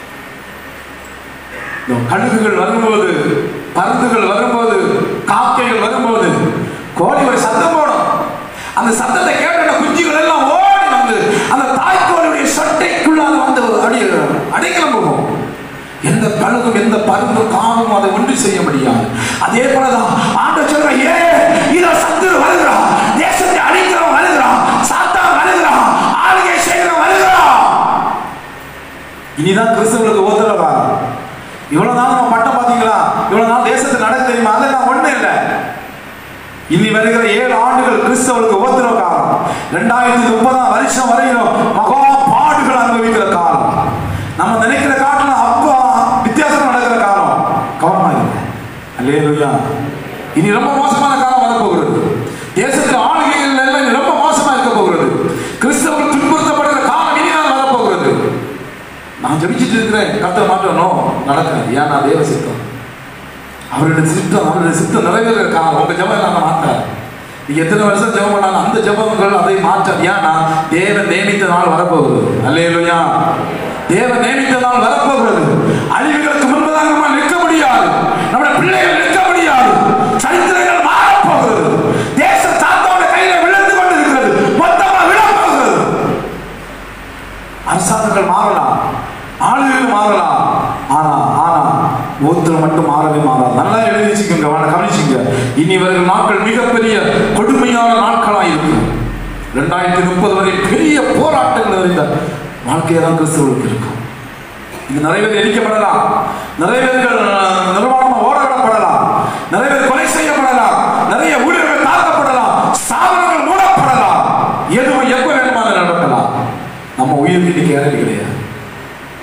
S1: இந்த கழுகுகள் வரும்போது பருந்துகள் வரும்போது காக்கைகள் வரும்போது கோழி ஒரு சத்தம் போடும் அந்த சத்தத்தை கேட்ட குஞ்சுகள் எல்லாம் ஓடி வந்து அந்த தாய்க்கோழியுடைய சட்டைக்குள்ளால வந்து அடி அடைக்கலம் போகும் எந்த கழுகும் எந்த பருந்தும் காணும் அதை ஒன்று செய்ய முடியாது அதே போலதான் ஆண்டு சொல்ற ஏ இத சத்துரு வருகிறான் தேசத்தை அழிக்கிறவன் வருகிறான் சாத்தான் வருகிறான் ஆளுகை செய்கிறவன் வருகிறான் இனிதான் கிறிஸ்தவர்களுக்கு உத்தரவா இவ்வளவு நாள் நம்ம பட்டம் பாத்தீங்களா இவ்வளவு நாள் தேசத்தில் நடக்க தெரியுமா அதெல்லாம் ஒண்ணு இல்லை இனி வருகிற ஏழு ஆண்டுகள் கிறிஸ்தவர்களுக்கு உபத்திரவ காலம் ரெண்டாயிரத்தி முப்பதாம் வருஷம் வரையிலும் மகா பாடுகள் அனுபவிக்கிற காலம் நம்ம நினைக்கிற காலம் அப்பா வித்தியாசம் நடக்கிற காலம் கவனமா இருங்க அல்லேலூயா இனி ரொம்ப மோசமான காலம் வரப்போகிறது தேசத்தில் ஆளுகைகள் எல்லாம் இனி ரொம்ப மோசமா இருக்க போகிறது கிறிஸ்தவர்கள் துன்புறுத்தப்படுகிற காலம் இனிதான் வரப்போகிறது நான் ஜபிச்சுட்டு இருக்கிறேன் கத்த மாட்டணும் நடக்காது ஏன்னா தேவ சித்தம் அவருடைய சித்தம் அவருடைய சித்தம் நிறைவேற காலம் உங்க ஜபம் நாங்க மாத்தாரு நீங்க எத்தனை வருஷம் ஜெபம் பண்ணாலும் அந்த ஜெபங்கள் அதை மாற்றாது ஏன்னா தேவன் நியமித்த நாள் வரப்போகிறது அல்லேலூயா தேவன் நியமித்த நாள் வரப்போகிறது அழிவுகளுக்கு முன்பதாக நம்ம நிற்க முடியாது நம்முடைய பிள்ளைகள் நிற்க முடியாது சரித்திரங்கள் மாறப்போகிறது தேசம் தாத்தாவோட கையில விழுந்து கொண்டிருக்கிறது மொத்தமா விழப்போகிறது அரசாங்கங்கள் மாறலாம் ஆளுகள் மாறலாம் ஆனா ஆனா ஒருத்தர் மட்டும் மாறவே மாறாது நல்லா எழுதி வச்சுக்கோங்க வேணா கவனிச்சுங்க இனி வருகிற நாட்கள் மிகப்பெரிய கொடுமையான நாட்களாக இருக்கும் ரெண்டாயிரத்தி முப்பது வரை பெரிய போராட்டங்கள் நிறைந்த வாழ்க்கையை தான் கிறிஸ்தவர்களுக்கு இருக்கும் இது நிறைய பேர் எரிக்கப்படலாம் நிறைய பேர்கள் நிர்வாணமா ஓடவிடப்படலாம் நிறைய பேர் கொலை செய்யப்படலாம் நிறைய ஊழியர்கள் தாக்கப்படலாம் ஸ்தாபனங்கள் மூடப்படலாம் எதுவும் எப்ப வேணுமானாலும் நடக்கலாம் நம்ம உயிருக்கு இன்னைக்கு கேரண்டி கிடையாது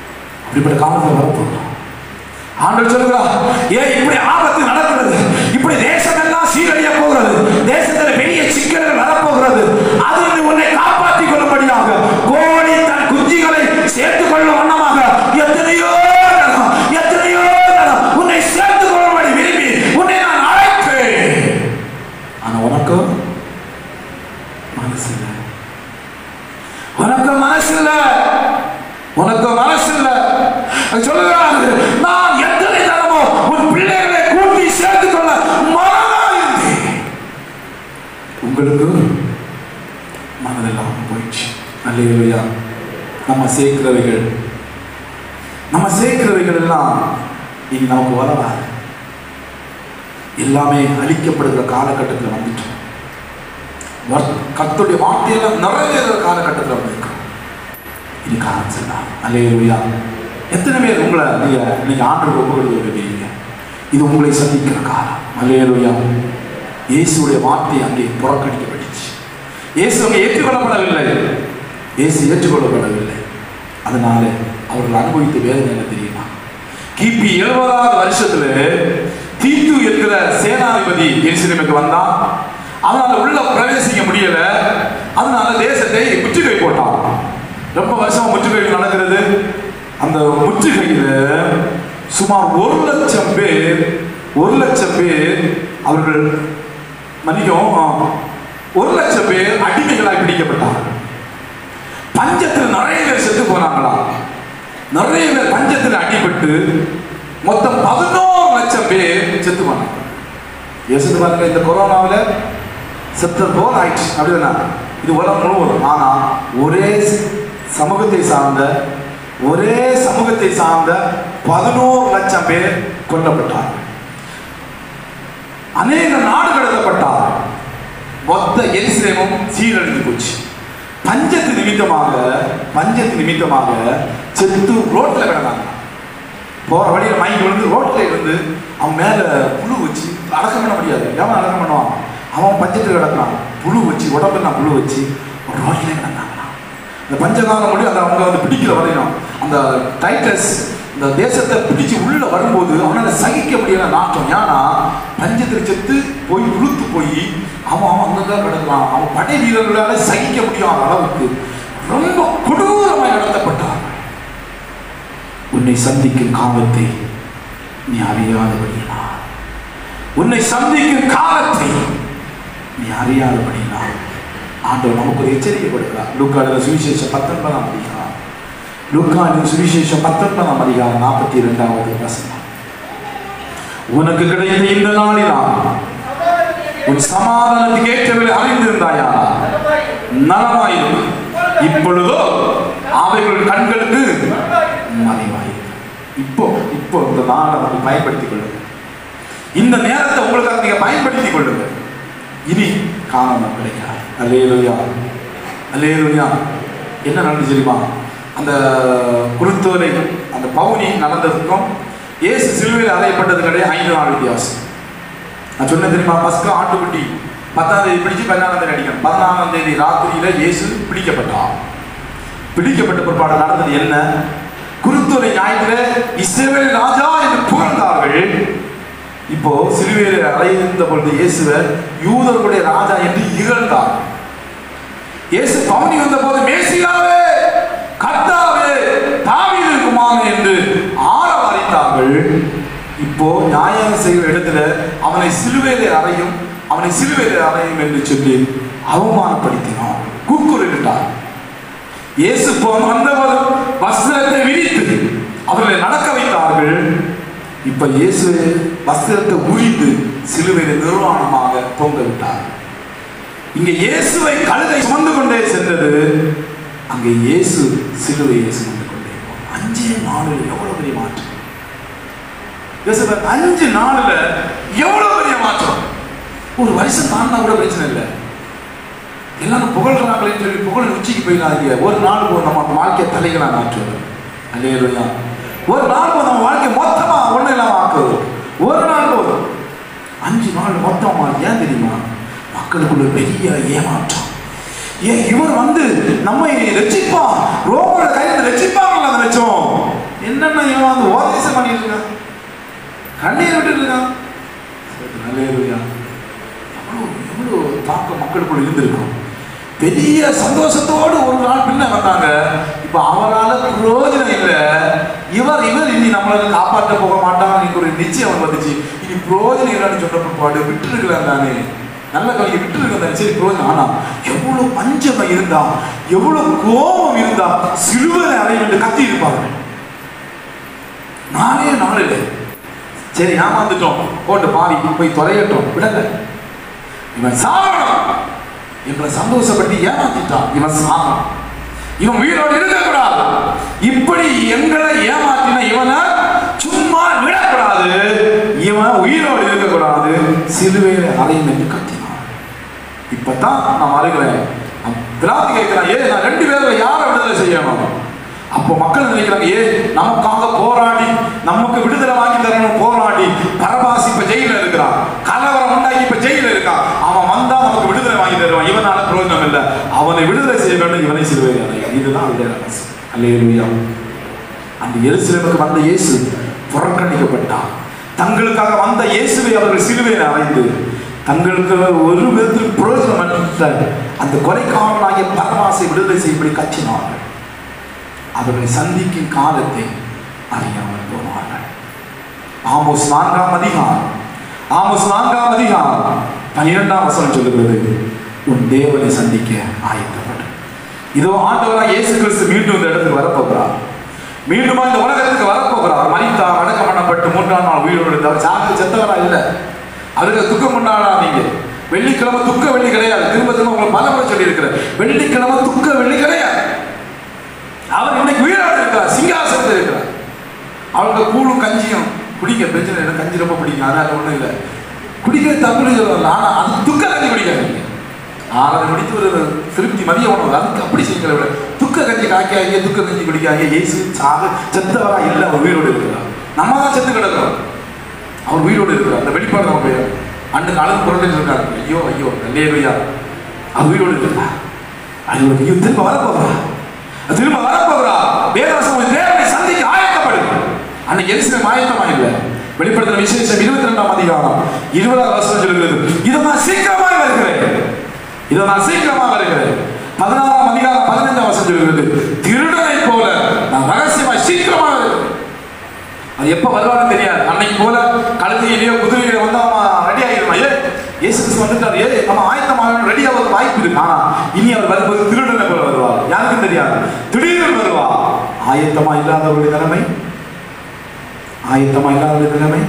S1: இப்படிப்பட்ட காலத்தில் வரப்போகிறோம் ஆண்டவர் சொல்லுகிறார் ஏன் இப்படி ஆபத்து நடக்கிறது இப்படி தேசம் எல்லாம் சீரழிய போகிறது தேசத்தில் பெரிய சிக்கல்கள் வரப்போகிறது அதில் உன்னை காப்பாற்றிக் கொள்ளும்படியாக கோழி தன் குஞ்சுகளை சேர்த்துக் கொள்ளும் வண்ணமாக எத்தனையோ தரம், எத்தனையோ தரம் உன்னை சேர்த்துக் கொள்ளும்படி விரும்பி உன்னை நான் அழைப்பேன் ஆனா உனக்கு மனசு இல்லை உனக்கு மனசு இல்லை உனக்கு மனசு இல்லை அது சொல்லுகிறாரு நான் எத்தனை தரமோ உன் பிள்ளைகளை கூட்டி சேர்த்துக் கொள்ள மனதாயிருந்தேன் உங்களுக்கு மனதெல்லாம் போயிடுச்சு அல்லையா நம்ம சேர்க்கிறவைகள் நம்ம சேர்க்கிறவைகள் எல்லாம் இனி நமக்கு வரவாது எல்லாமே அழிக்கப்படுகிற காலகட்டத்தில் வந்துட்டோம் வர்- கர்த்தருடைய வார்த்தையெல்லாம் நிறைவேற காலகட்டத்தில் வந்திருக்கோம் இது காரணம் சொல்லலாம் அல்லையா எத்தனை பேர் உங்களை நீங்க நீங்க ஆண்டு ஒப்பு கொடுத்துருக்கீங்க இது உங்களை சந்திக்கிற காலம் அல்லையா இயேசுடைய வார்த்தை அங்கே புறக்கணிக்கப்பட்டுச்சு இயேசு அங்கே ஏற்றுக்கொள்ளப்படவில்லை இயேசு ஏற்றுக்கொள்ளப்படவில்லை அதனால அவர்கள் அனுபவித்த வேதனை என்ன தெரியுமா கிபி எழுபதாவது வருஷத்துல தீத்து என்கிற சேனாதிபதி எருசலேமுக்கு வந்தான் அவனால உள்ள பிரவேசிக்க முடியல அதனால தேசத்தை முற்றுகை போட்டான் ரொம்ப வருஷமா முற்றுகை நடக்கிறது அந்த முற்றுகையில சுமார் ஒரு லட்சம் பேர் ஒரு லட்சம் பேர் அவர்கள் மன்னிக்கும் ஆ, ஒரு லட்சம் பேர் அடிமைகளாய் பிடிக்கப்பட்டார்கள் பஞ்சத்தில் நிறைய பேர் செத்து போனாங்களா நிறைய பேர் பஞ்சத்தில் அடிபட்டு மொத்தம் பதினோரு லட்சம் பேர் செத்து போனாங்க யோசித்து பாருங்க இந்த கொரோனாவில் செத்து போல் ஆயிடுச்சு அப்படிதானே இது உலகம் முழுவதும் ஆனா ஒரே சமூகத்தை சார்ந்த ஒரே சமூகத்தை சார்ந்த பதினோரு லட்சம் பேர் கொல்லப்பட்டார்கள் அநேக நாடு கடத்தப்பட்டார் மொத்த எரிசிலேமும் சீரழிந்து போச்சு பஞ்சத்து நிமித்தமாக பஞ்சத்து நிமித்தமாக செத்து ரோட்ல கிடந்தாங்க போற வழியில மயங்கி விழுந்து ரோட்ல இருந்து அவன் மேல புழு வச்சு அடக்கம் பண்ண முடியாது எவன் அடக்கம் பண்ணுவான் அவன் பஞ்சத்தில் கிடக்கிறான் புழு வச்சு உடம்பெல்லாம் புழு வச்சு ரோட்ல கிடந்தாங்களாம் இந்த பஞ்சகாலம் முடி அந்த அவங்க வந்து பிடிக்கிற வரையும் அந்த டைட்டஸ் இந்த தேசத்தை பிடிச்சு உள்ள வரும்போது அவனால சகிக்க முடியாத நாட்டம் ஏன்னா பஞ்சத்தில் செத்து போய் உளுத்து போய் அவன் அவன் அங்கதான் கிடக்கிறான் அவன் படை வீரர்களால சகிக்க முடியாத அளவுக்கு ரொம்ப கொடூரமாய் நடத்தப்பட்டான் உன்னை சந்திக்கும் காலத்தை நீ அறியாதபடியினா உன்னை சந்திக்கும் காலத்தை நீ அறியாதபடியினா ஆண்டவர் நமக்கு ஒரு எச்சரிக்கை கொடுக்கிறார் லூக்காடு சுவிசேஷம் பத்தொன்பதாம் அதிகாரம் லூக்காடு சுவிசேஷம் பத்தொன்பதாம் அதிகாரம் நாற்பத்தி இரண்டாவது வசனம் உனக்கு கிடைத்த இந்த நாளினால் உன் சமாதானத்துக்கு ஏற்றவரை அறிந்திருந்தாயா நலமாயிரும் இப்பொழுதோ அவைகள் கண்களுக்கு மறைவாயிரும் இப்போ இப்போ இந்த நாளை வந்து பயன்படுத்திக் கொள்ளுங்க இந்த நேரத்தை உங்களுக்காக நீங்க பயன்படுத்திக் கொள்ளுங்க இனி காரணம் கிடைக்காது அல்லேலுயா அல்லேலுயா என்ன நடந்துச்சு தெரியுமா அந்த குருத்தோலை அந்த பவுனி நடந்ததுக்கும் இயேசு சிலுவையில் அறையப்பட்டது கிடையாது ஐந்து நாள் வித்தியாசம் நான் சொன்னேன் தெரியுமா பஸ்கா ஆட்டுக்குட்டி பத்தாம் தேதி பிடிச்சு பதினாலாம் தேதி அடிக்கணும் பதினாலாம் தேதி ராத்திரியில இயேசு பிடிக்கப்பட்டான் பிடிக்கப்பட்ட பிற்பாடு நடந்தது என்ன குருத்துறை ஞாயிற்றுல இஸ்ரவேல் ராஜா என்று புகழ்ந்தார்கள் இப்போ சிலுவையில் அறையிருந்த பொழுது இயேசுவை யூதர்களுடைய ராஜா என்று இகழ்ந்தார் இயேசு பவனி வந்த போது மேசியாவே கர்த்தாவே தாவீது குமாரன் என்று ஆரவாரித்தார்கள் இப்போ நியாயம் செய்கிற இடத்துல அவனை சிலுவையிலே அறையும் அவனை சிலுவையிலே அறையும் என்று சொல்லி அவமானப்படுத்தினோம் கூக்குரலிட்டார் இயேசு போ- வந்தவர் வஸ்திரத்தை விரித்து அவர்களை நடக்க வைத்தார்கள் இப்ப இயேசு வஸ்திரத்தை உரிந்து சிலுவையில நிர்வாணமாக தொங்க விட்டார் இங்க இயேசுவை கழுதை சுமந்து கொண்டே சென்றது அங்க இயேசு சிலுவையை சுமந்து கொண்டே போனார். அஞ்சே நாளில் எவ்வளவு பெரிய மாற்றம் யோசிப்பார், அஞ்சு நாள்ல எவ்வளவு பெரிய மாற்றம் ஒரு வருஷம் தாண்டினா கூட பிரச்சனை இல்லை எல்லாரும் புகழ்றாங்களேன்னு சொல்லி புகழ் உச்சிக்கு போயிடாதீங்க ஒரு நாள் போதும் நம்ம வாழ்க்கையை தலைகளா மாற்றுவது அல்லையா ஒரு நாள் போதும் நம்ம வாழ்க்கை மொத்தமா ஒண்ணு இல்லாம ஆக்குவது ஒரு நாள் போதும் அஞ்சு நாள் மொத்தமா ஏன் தெரியுமா மக்களுக்குள்ள பெரிய ஏமாற்றம் ஏன் இவர் வந்து நம்மை ரட்சிப்பா ரோமோட கையில் ரட்சிப்பாங்கல்ல நினைச்சோம் என்னென்ன இவன் வந்து ஓதேசம் பண்ணிட்டு இருக்கான் கண்ணீர் விட்டுட்டு இருக்கான் நல்லேலுயா எவ்வளோ எவ்வளோ தாக்கம் மக்களுக்குள்ள இருந்திருக்கும் பெரிய சந்தோஷத்தோடு ஒரு நாள் பின்ன வந்தாங்க இப்ப அவரால் பிரயோஜனம் இல்லை இவர் இவர் இனி நம்மளை காப்பாற்ற போக மாட்டாங்க ஒரு நிச்சயம் வந்துச்சு இனி பிரயோஜனம் இல்லைன்னு சொன்ன பிற்பாடு விட்டுருக்கலாம் தானே நல்ல கல்வி விட்டுருக்கலாம் தானே சரி பிரயோஜனம் ஆனா எவ்வளவு பஞ்சமை இருந்தா எவ்வளவு கோபம் இருந்தா சிலுவரை அடைய வேண்டும் கத்தி இருப்பாங்க நானே நாளில் சரி ஏமாந்துட்டோம் போட்டு பாவி போய் தொலையட்டும் விடல இவன் சாகணும் எங்களை சந்தோஷப்பட்டு ஏமாத்திட்டான் இவன் சாகணும் இவன் உயிரோடு இருக்கக்கூடாது இப்படி எங்களை ஏமாத்தின இவனை சும்மா விடக்கூடாது இவன் உயிரோடு இருக்கக்கூடாது சிலுவையில அலையும் என்று கத்தினான் இப்பதான் நான் வருகிறேன் பிரார்த்தி கேட்கிறேன் ஏ நான் ரெண்டு பேர்ல யாரை விடுதலை செய்யணும் அப்போ மக்கள் நினைக்கிறாங்க ஏ நமக்காக போராடி நமக்கு விடுதலை வாங்கி தரணும் போராடி பரபாசி இப்ப ஜெயில இருக்கிறான் கலவரம் உண்டாக்கி இப்ப ஜெயில இருக்கான் அவன் வந்தா நமக்கு விடுதலை வாங்கி தருவான் இவனால பிரயோஜனம் இல்லை அவனை விடுதலை செய்ய வேண்டும் இவனை சிலுவை அறையும் இதுதான் அவருடைய ரகசியம் அல்லேலூயா அந்த எருசலேமுக்கு வந்த இயேசு புறக்கணிக்கப்பட்டார் தங்களுக்காக வந்த இயேசுவை அவர்கள் சிலுவையில் அறைந்து தங்களுக்கு ஒரு விதத்தில் பிரயோஜனமற்ற அந்த கொலைக்காரனாகிய பரமாசை விடுதலை செய்யும்படி கச்சினார்கள் அவர்களை சந்திக்கும் காலத்தை அறியாமல் போனார்கள் ஆமோஸ் நான்காம் அதிகாரம் ஆமோஸ் நான்காம் அதிகாரம் பன்னிரெண்டாம் வசனம் சொல்லுகிறது உன் தேவனை சந்திக்க ஆயத்தப்படு இதோ ஆண்டவராக இயேசு கிறிஸ்து மீண்டும் இந்த இடத்துக்கு வரப்போகிறார் மீண்டுமா இந்த உலகத்துக்கு வரப்போகிறார் மனிதார் அடக்கம் பண்ணப்பட்டு மூன்றாம் நாள் உயிரோடு இருந்தார் சாக்கு செத்தவரா இல்லை அதுக்கு துக்கம் கொண்டாடாதீங்க வெள்ளிக்கிழமை துக்க வெள்ளி கிடையாது திரும்ப திரும்ப உங்களுக்கு பல முறை சொல்லியிருக்கிறேன் வெள்ளிக்கிழமை துக்க வெள்ளி கிடையாது அவர் இன்னைக்கு உயிரோடு இருக்கிறார் சிங்காசனத்தில் இருக்கிறார் அவருக்கு கூழும் கஞ்சியும் குடிக்க பிரச்சனை இல்லை கஞ்சி ரொம்ப பிடிக்கும் அதனால ஒன்றும் இல்லை குடிக்கிற தப்பு சொல்லல ஆனால் அது துக்க கஞ்சி குடிக்காதீங்க ஆறரை மணிக்கு ஒரு திருப்தி மதிய உணவு அதுக்கு அப்படி செய்யுங்களை விட துக்க கஞ்சி காய்க்காதீங்க துக்க கஞ்சி குடிக்காதீங்க ஏசு சாக செத்தவரா இல்லை அவர் உயிரோடு இருக்கிறார் நம்ம தான் செத்து கிடக்கிறோம் அவர் உயிரோடு இருக்கிறார் அந்த வெளிப்பாடு நம்ம பேர் அண்ணன் அழகு புரண்டு இருக்காரு ஐயோ ஐயோ நல்லே ஐயா அவர் உயிரோடு இருக்கிறார் அது ஒரு ஐயோ திரும்ப வரப்போகிறா திரும்ப வரப்போகிறா வேதவசம் தேவனை சந்திக்க ஆயத்தப்படுங்க அன்னைக்கு எரிசிலம் ஆயத்தமா இல்லை வெளிப்படுத்தின விசேஷம் இருபத்தி ரெண்டாம் அதிகாரம் இருபதாம் வருஷம் சொல்லுகிறது இதை நான் சீக்கிரமாக வருகிறேன் இதை நான் சீக்கிரமாக வருகிறேன் பதினாறாம் அதிகாரம் பதினைஞ்சாம் வருஷம் சொல்லுகிறது திருடனை போல நான் ரகசியமாய் சீக்கிரமாக வருகிறேன் அது எப்ப வருவான்னு தெரியாது அன்னைக்கு போல கழுதையிலேயோ குதிரையில வந்து அவன் ரெடி ஆகிடுமா ஏ இயேசு கிறிஸ்து வந்துட்டார் ஏ நம்ம ஆயத்தமாக ரெடி ஆக வாய்ப்பு இருக்கு ஆனா இனி அவர் வரும்போது திருடனை போல வருவார் யாருக்கும் தெரியாது திடீர்னு வருவா ஆயத்தமா இல்லாதவருடைய நிலைமை ஆயத்தமா இல்லாதவருடைய நிலைமை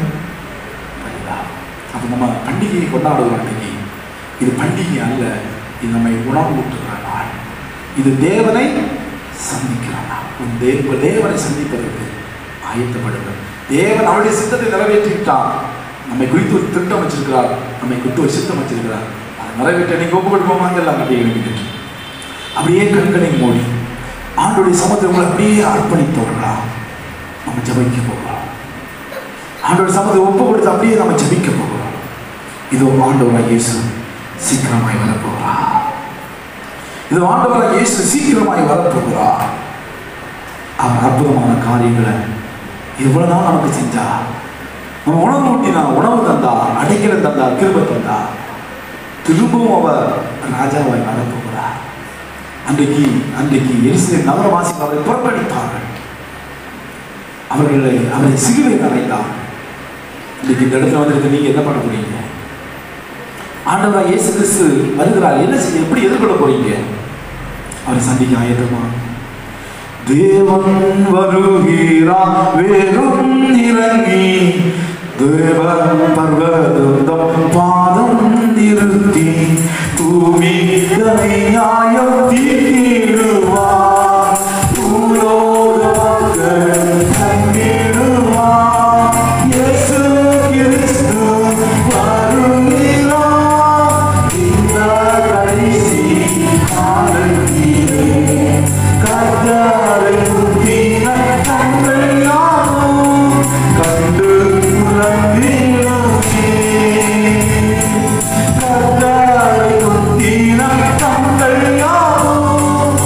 S1: அப்ப நம்ம பண்டிகையை கொண்டாடுவோம் அன்னைக்கு இது பண்டிகை அல்ல இது நம்மை உணவு ஊட்டுகிற நாள் இது தேவனை சந்திக்கிற நாள் உன் தேவ தேவனை சந்திப்பதற்கு ஆயத்தப்படுங்கள் தேவன் அவருடைய சித்தத்தை நிறைவேற்றிவிட்டார் நம்மை குறித்து ஒரு திட்டம் வச்சிருக்கிறார் நம்மை குறித்து ஒரு சித்தம் வச்சிருக்கிறார் அதை நிறைவேற்ற நீங்க ஒப்பு கொடுப்போமாங்க எல்லாம் கட்டிகள் அப்படியே கண்களை மூடி ஆண்டுடைய சமத்தை உங்களை அப்படியே அர்ப்பணித்தவர்களா நம்ம ஜபிக்க போகிறோம் ஆண்டோட சமத்தை ஒப்பு கொடுத்து அப்படியே நம்ம ஜபிக்க போகிறோம் இதோ ஆண்டவராக இயேசு சீக்கிரமாய் வரப்போகிறா இதோ ஆண்டவராக இயேசு சீக்கிரமாய் வரப்போகிறா அவர் அற்புதமான காரியங்களை இவ்வளவு நாள் நமக்கு செஞ்சா நம்ம உணவு ஊட்டினா உணவு தந்தா அடைக்கலம் தந்தா கிருப தந்தா திரும்பவும் அவர் ராஜாவாய் வரப்போகிறார் அன்றைக்கு அன்றைக்கு எரிசிலை நகரவாசி அவரை புறக்கணித்தார்கள் அவர்களை அவரை சிலுவையில் அறைந்தார்கள் இன்றைக்கு இந்த இடத்துல வந்திருக்க நீங்க என்ன பண்ண போறீங்க ஆண்டவராக இயேசு கிறிஸ்து வருகிறார் என்ன செய்ய எப்படி எதிர்கொள்ள போறீங்க அவரை சந்திக்க ஆயத்தமா தேவன் வருகிறார் வேறும் இறங்கி தேவன் பர்வதம் பாதம் நிறுத்தி பூமி நியாயம் தீர்த்திடுவார் பூலோக மக்கள் கண்டிடுவார் இயேசு கிறிஸ்து வருகிறார் இந்த கடைசி காலத்திலே கர்த்தரை முந்தின கண்கள் யாவும் கண்டு உணர்ந்திடுமே. கர்த்தரை முந்தின கண்கள் யாவும்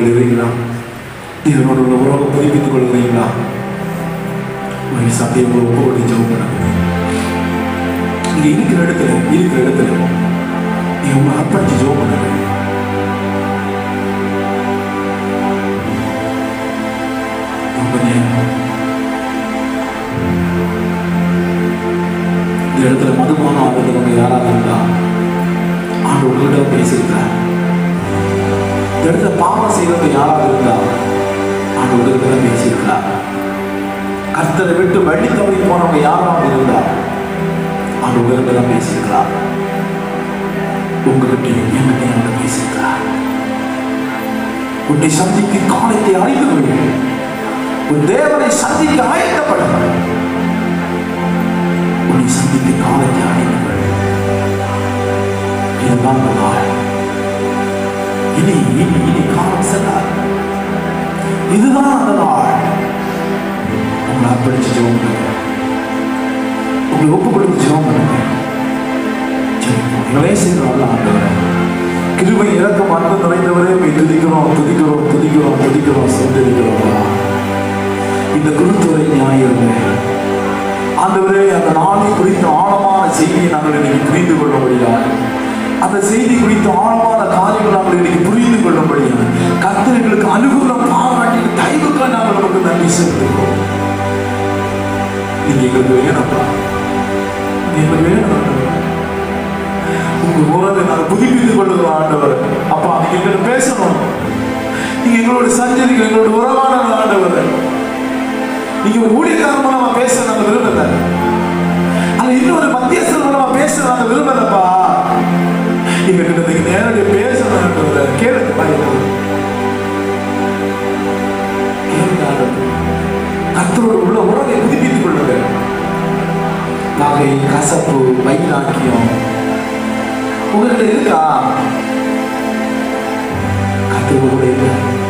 S1: கொள்கிறீங்களா தேவனோட உள்ள உறவை புதுப்பித்துக் கொள்கிறீங்களா ஒரு சத்தியம் உங்களை ஒப்பு கொண்டு ஜெபம் பண்ணுங்க நீங்க இருக்கிற இடத்துல இருக்கிற இடத்துல நீங்க உங்களை அர்ப்பணிச்சு ஜெபம் பண்ணுங்க ரொம்ப நேரம் இந்த இடத்துல மதுபானம் ஆடுறவங்க யாராக இருந்தா ஆண்டு உங்களிடம் பேசியிருக்கிறார் இந்த இடத்துல பாவம் செய்யறவங்க யாராக இருந்தா ஆண்டு உங்களிடம் பேசியிருக்கிறார் கர்த்தரை விட்டு வழி தவறி போனவங்க யாராக இருந்தா ஆண்டு உங்களிடம் பேசியிருக்கிறார் உங்ககிட்டயும் என்கிட்டயும் ஆண்டு பேசியிருக்கிறார் உன்னை சந்திக்கும் காலத்தை அறிந்து கொள்ளுங்கள் உன் தேவனை சந்திக்க ஆயத்தப்படுங்கள் உன்னை சந்திக்கும் காலத்தை அறிந்து கொள்ளுங்கள் இதுதான் அந்த நாள் இனி இனி இனி காலம் செல்லாது இதுதான் அந்த நாள் உங்களை அர்ப்பணிச்சு ஜெபம் பண்ணுங்க உங்களை ஒப்பு கொடுத்து ஜெபம் பண்ணுங்க ஜெபிப்போம். எங்களே செய்கிறோம் ஆண்டவரே கிருபை இறக்கம் அன்பு நிறைந்தவரே போய் துதிக்கிறோம் துதிக்கிறோம் துதிக்கிறோம் துதிக்கிறோம் சொந்திருக்கிறோம் இந்த குருத்துறை ஞாயிறு ஆண்டவரே அந்த நாளை குறித்த ஆழமான செய்தியை நாங்கள் இன்னைக்கு புரிந்து கொள்ளும்படியாக அந்த செய்தி குறித்த ஆழமான காரியங்கள் நாங்கள் இன்னைக்கு புரிந்து கொள்ளும்படியாக கர்த்தர்களுக்கு அனுகூலம் பாராட்டி தயவுக்கு நாங்கள் நமக்கு நன்றி செலுத்துகிறோம் நீங்க எங்களுக்கு வேணப்பா நீங்க எங்களுக்கு வேணும் ஆண்டவரே. உங்க உறவை நாங்கள் புதுப்பித்துக் கொள்ளுகிறோம் ஆண்டவர் அப்பா நீங்க எங்கிட்ட பேசணும் நீங்க எங்களோட சஞ்சரிக்க எங்களோட உறவான ஆண்டவர் நீங்க ஒரு ஊழியக்காரன் மூலமா பேச நாங்க விரும்பல அது இன்னொரு மத்தியஸ்தர் மூலமா பேச நாங்க விரும்பலப்பா எங்க கிட்ட நீங்க நேரடியாக பேசணும் ஆண்டவர் கேளுங்க பாருங்க கேளுங்க ஆண்டவர் கர்த்தரோட உள்ள உறவை புதுப்பித்துக் கொள்ளுங்க நகை கசப்பு வைராக்கியம் உங்ககிட்ட இருக்கா கத்துக்கு கூட இல்லை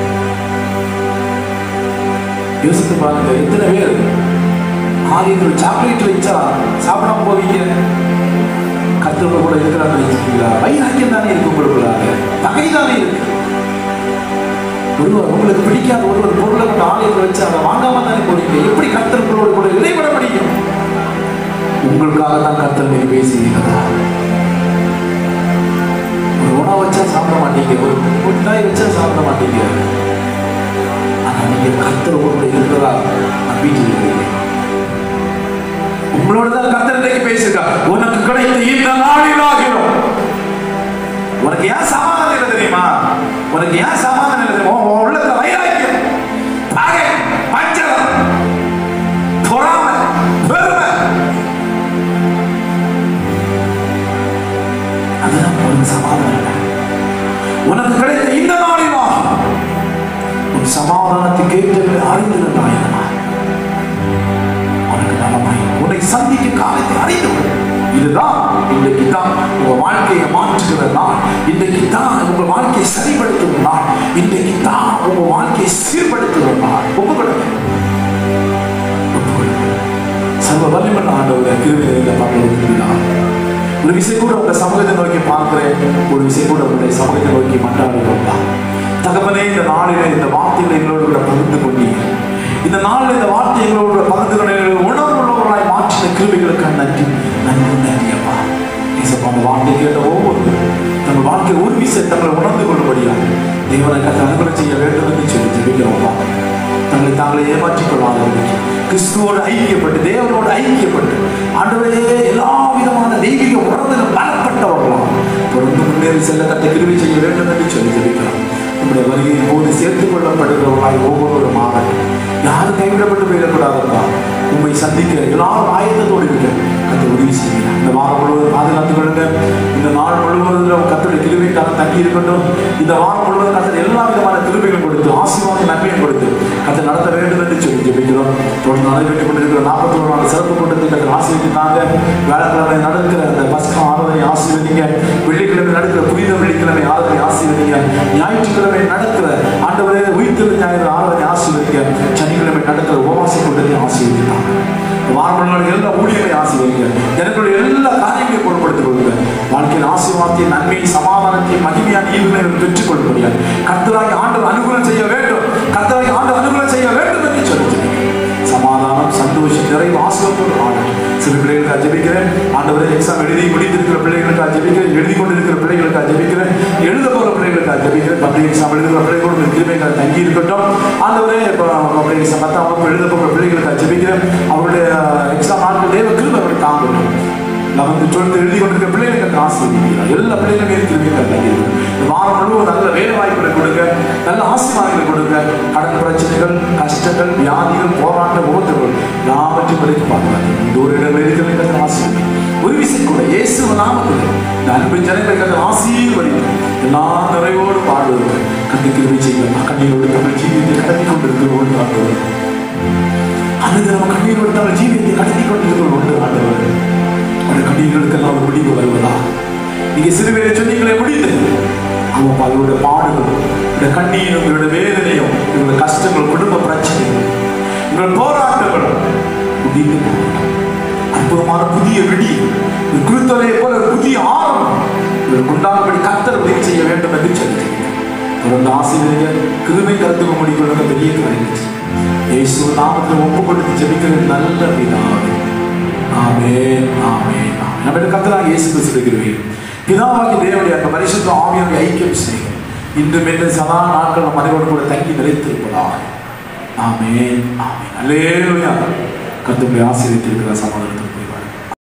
S1: யோசித்து பாருங்க எத்தனை பேர் ஆலயத்தில் சாக்லேட் வச்சா சாப்பிடாம போவீங்க கத்துக்கு கூட இருக்கிறாங்க வச்சுக்கீங்களா வைராக்கியம் தானே இருக்கு உங்களுக்குள்ளாக பகை தானே இருக்கு ஒருவர் உங்களுக்கு பிடிக்காத ஒருவர் பொருளை கொண்டு ஆலயத்தில் வச்சு அதை வாங்காம தானே போறீங்க எப்படி கத்தருக்குள்ளோடு கூட இடைபட முடியும் உங்களுக்காக தான் கத்தர் நீங்க பேசுகிறீங்களா ஒரு உணவு வச்சா சாப்பிட மாட்டீங்க ஒரு மிட்டாய் வச்சா சாப்பிட மாட்டீங்க ஆனா நீங்க கத்தர் உங்களோட இருக்கிறதா நம்பிட்டு இருக்கிறீங்க உங்களோட தான் கத்தர் இன்னைக்கு பேசுகிறா உனக்கு கிடைத்த இந்த நாளில் ஆகிறோம் உனக்கு ஏன் சமாதானம் இல்லை தெரியுமா உனக்கு ஏன் சமாதானம் இல்லை தெரியுமா உன் உள்ளத்துல வைராக்கியம் பகை பஞ்சம் பொறாமை பெருமை அதுதான் உனக்கு சமாதானம் இல்லை. உனக்கு கிடைத்த இந்த நாளிலா உன் சமாதானத்தை கேட்டு அறிந்திருந்தாய் உனக்கு நலமாய் உன்னை சந்திக்க காலத்தை அறிந்து கொள். இதுதான் இன்றைக்கு தான் உங்க வாழ்க்கையை மாற்றுகிற நாள் இன்றைக்கு தான் உங்க வாழ்க்கையை சரிப்படுத்துகிற நாள் இன்றைக்கு தான் உங்க வாழ்க்கையை சீர்படுத்துகிற நாள் ஒப்புக்கொடுங்க ஒப்புக்கொடுங்க சர்வ வலிமன் ஆண்டவரை கிருவியில் பார்க்கலாம் ஒரு விஷயம் கூட உங்க சமூகத்தை நோக்கி பார்க்கிறேன் ஒரு விஷயம் கூட உங்களுடைய சமூகத்தை நோக்கி மன்றாடுகிறோம்டா தகவலே இந்த நாளிலே இந்த வார்த்தைகளை எங்களோடு கூட பகிர்ந்து கொண்டீங்க இந்த நாளில் இந்த வார்த்தை எங்களோடு கூட பகிர்ந்து கொண்டு எங்களை உணர்வுள்ளவர்களாய் மாற்றின கிருபிகளுக்கு நன்றி நன்றி நன்றி அப்பா ஏசப்பா அந்த வார்த்தை கேட்ட ஒவ்வொரு தங்கள் வாழ்க்கை ஒரு விஷயம் தங்களை உணர்ந்து கொள்ளும்படியா தேவனை கற்று அனுகூலம் செய்ய வேண்டும் என்று சொல்லி ஜெபிக்கிறோம்ப்பா தங்களை தாங்களே ஏமாற்றிக் கொள்ளாதவர்கள் கிறிஸ்துவோடு ஐக்கியப்பட்டு தேவனோடு ஐக்கியப்பட்டு ஆண்டவரே எல்லா விதமான தெய்வீக உணர்வுகளும் பலப்பட்டவர்களாம் தொடர்ந்து முன்னேறி செல்ல கத்தை கிருவி செய்ய வேண்டும் என்று சொல்லி ஜெபிக்கிறோம் நம்முடைய வருகையின் போது சேர்த்துக் கொள்ளப்படுகிறவர்களாய் ஒவ்வொருவரும் ஆகட்டும் யாரும் கைவிடப்பட்டு போயிடக்கூடாதப்பா உண்மை சந்திக்க எல்லாரும் ஆயத்தத்தோடு இருக்க கத்தை உதவி செய்யுங்க இந்த வாரம் முழுவதும் பாதுகாத்துக் கொள்ளுங்க இந்த நாள் முழுவதும் கத்தோட கிருவிக்காக தங்கி இருக்கட்டும் இந்த வாரம் முழுவதும் கத்தர் எல்லா விதமான கிருபைகளும் கொடுத்து ஆசீர்வாத நன்மையும் கொடுத்து கத்தை நடத்த வேண்டும் என்று சொல்லி ஜெபிக்கிறோம் தொடர்ந்து நடைபெற்றுக் கொண்டிருக்கிற நாற்பத்தி ஒரு நாள் சிறப்பு கூட்டத்தை கத்தர் ஆசீர்வதித்தாங்க வியாழக்கிழமை நடக்கிற அந்த பஸ்கா ஆராதனை ஆசீர்வதிங்க வெள்ளிக்கிழமை நடக்கிற புனித வெள்ளிக்கிழமை ஆராதனை ஆசீர்வதிங்க ஞாயிற்றுக்கிழமை நடக்கிற ஆண்டவரே உயிர்த்தெழு ஞாயிறு ஆராதனை ஆசீர்வதிங்க சனிக்கிழமை நடக்கிற உபவாச கூட்டத்தை ஆசீர்வதித்தாங்க வாரம் நாள் எல்லா ஊழியர்களை ஆசீர்வதிங்க எனக்குள்ள எல்லா காரியங்களையும் பொருட்படுத்திக் கொள்ளுங்க வாழ்க்கையில் ஆசீர்வாதத்தை நன்மையை சமாதானத்தை மகிமையான ஈவுகளை பெற்றுக் கொள்ள முடியாது கர்த்தராகி ஆண்டவர் அனுகூலம் அனுகூலம் செய்ய வேண்டும் கர்த்தரை ஆண்டு அனுகூலம் செய்ய வேண்டும் என்று சொல்லி சமாதானம் சந்தோஷம் நிறைவு ஆசிரியத்தோடு ஆகட்டும் சில பிள்ளைகளுக்கு ஜெபிக்கிறேன் ஆண்டவரே எக்ஸாம் எழுதி முடித்திருக்கிற பிள்ளைகளுக்கு ஜெபிக்கிறேன் எழுதி கொண்டிருக்கிற பிள்ளைகளுக்கு ஜெபிக்கிறேன் எழுத போகிற பிள்ளைகளுக்கு ஜெபிக்கிறேன் பப்ளிக் எக்ஸாம் எழுதுகிற பிள்ளைகளோட கிருமைகள் தங்கி இருக்கட்டும் ஆண்டவரே இப்போ பப்ளிக் எக்ஸாம் பத்தாம் வகுப்பு எழுத போகிற பிள்ளைகளுக்கு ஜெபிக்கிறேன் அவருடைய எக்ஸாம் நாட்கள் தேவ கிருமை அவரை தாங்கட்டும் லெவன்த்து டுவெல்த்து எழுதி கொண்டிருக்கிற பிள்ளைகளுக்கு ஆசீர்வதிக்கிறார் எல்லா பிள்ளைகளுமே இருக்கிறவங்க தங்கி இந்த வாரம் முழுவதும் நல்ல வேலை வாய்ப்புகளை கொடுங்க நல்ல ஆசீர்வாதங்களை கொடுங்க கடன் பிரச்சனைகள் கஷ்டங்கள் வியாதிகள் போராட்ட விபத்துகள் எல்லாவற்றையும் வரைக்கும் பார்க்கலாம் இந்த ஒரு இடம் இருக்கிறவங்க ஆசீர்வதி ஒரு விஷயம் கூட இயேசு நாமத்தில் இந்த அன்பு ஜனங்களை கண்டு ஆசீர்வதிக்கும் எல்லா நிறைவோடு வாழ்வது கண்டு கிருமி செய்யலாம் கண்ணீரோடு தமிழ் ஜீவியத்தை கடத்தி கொண்டிருக்கிறோம் ஆண்டவர் அல்லது நம்ம கண்ணீரோடு தமிழ் ஜீவியத்தை கடத்தி கொண்டிருக்கிறோம் ஒன்று ஆண்டவர் அந்த கண்ணீர்களுக்கெல்லாம் ஒரு முடிவு வருவதா நீங்க சிறுவேலை சொன்னீங்களே முடிந்து அவன் அவருடைய பாடுகள் இந்த கண்ணீரும் இவருடைய வேதனையும் இவருடைய கஷ்டங்கள் குடும்ப பிரச்சனைகள் இவருடைய போராட்டங்கள் முடிந்து போகட்டும். அற்புதமான புதிய விடி ஒரு குருத்தலையை போல ஒரு புதிய ஆரம்பம் இவருக்கு உண்டாகும்படி கத்தர் உதவி செய்ய வேண்டும் என்று சொல்லி தொடர்ந்து ஆசிரியர் கிருமை கருத்துக்க முடிக்கொள்ள பெரிய காரியம் இயேசு நாமத்தில் ஒப்பு கொடுத்து ஜெபிக்கிறது நல்ல பிதாவே ஆமென் ஆமென் ஆமென் நம்முடைய கர்த்தராக இயேசு கிறிஸ்து இருக்கிறீர்கள் பிதாவாகி தேவனுடைய அந்த பரிசுத்த ஆவியானுடைய ஐக்கியம் செய்யும் இன்று மென்று சதா நாட்கள் நம் அனைவரும் கூட தங்கி நிலைத்திருப்பதாக ஆமென் ஆமென் அல்லேலூயா கர்த்தருடைய ஆசீர்வதித்திருக்கிற சமாதானத்தை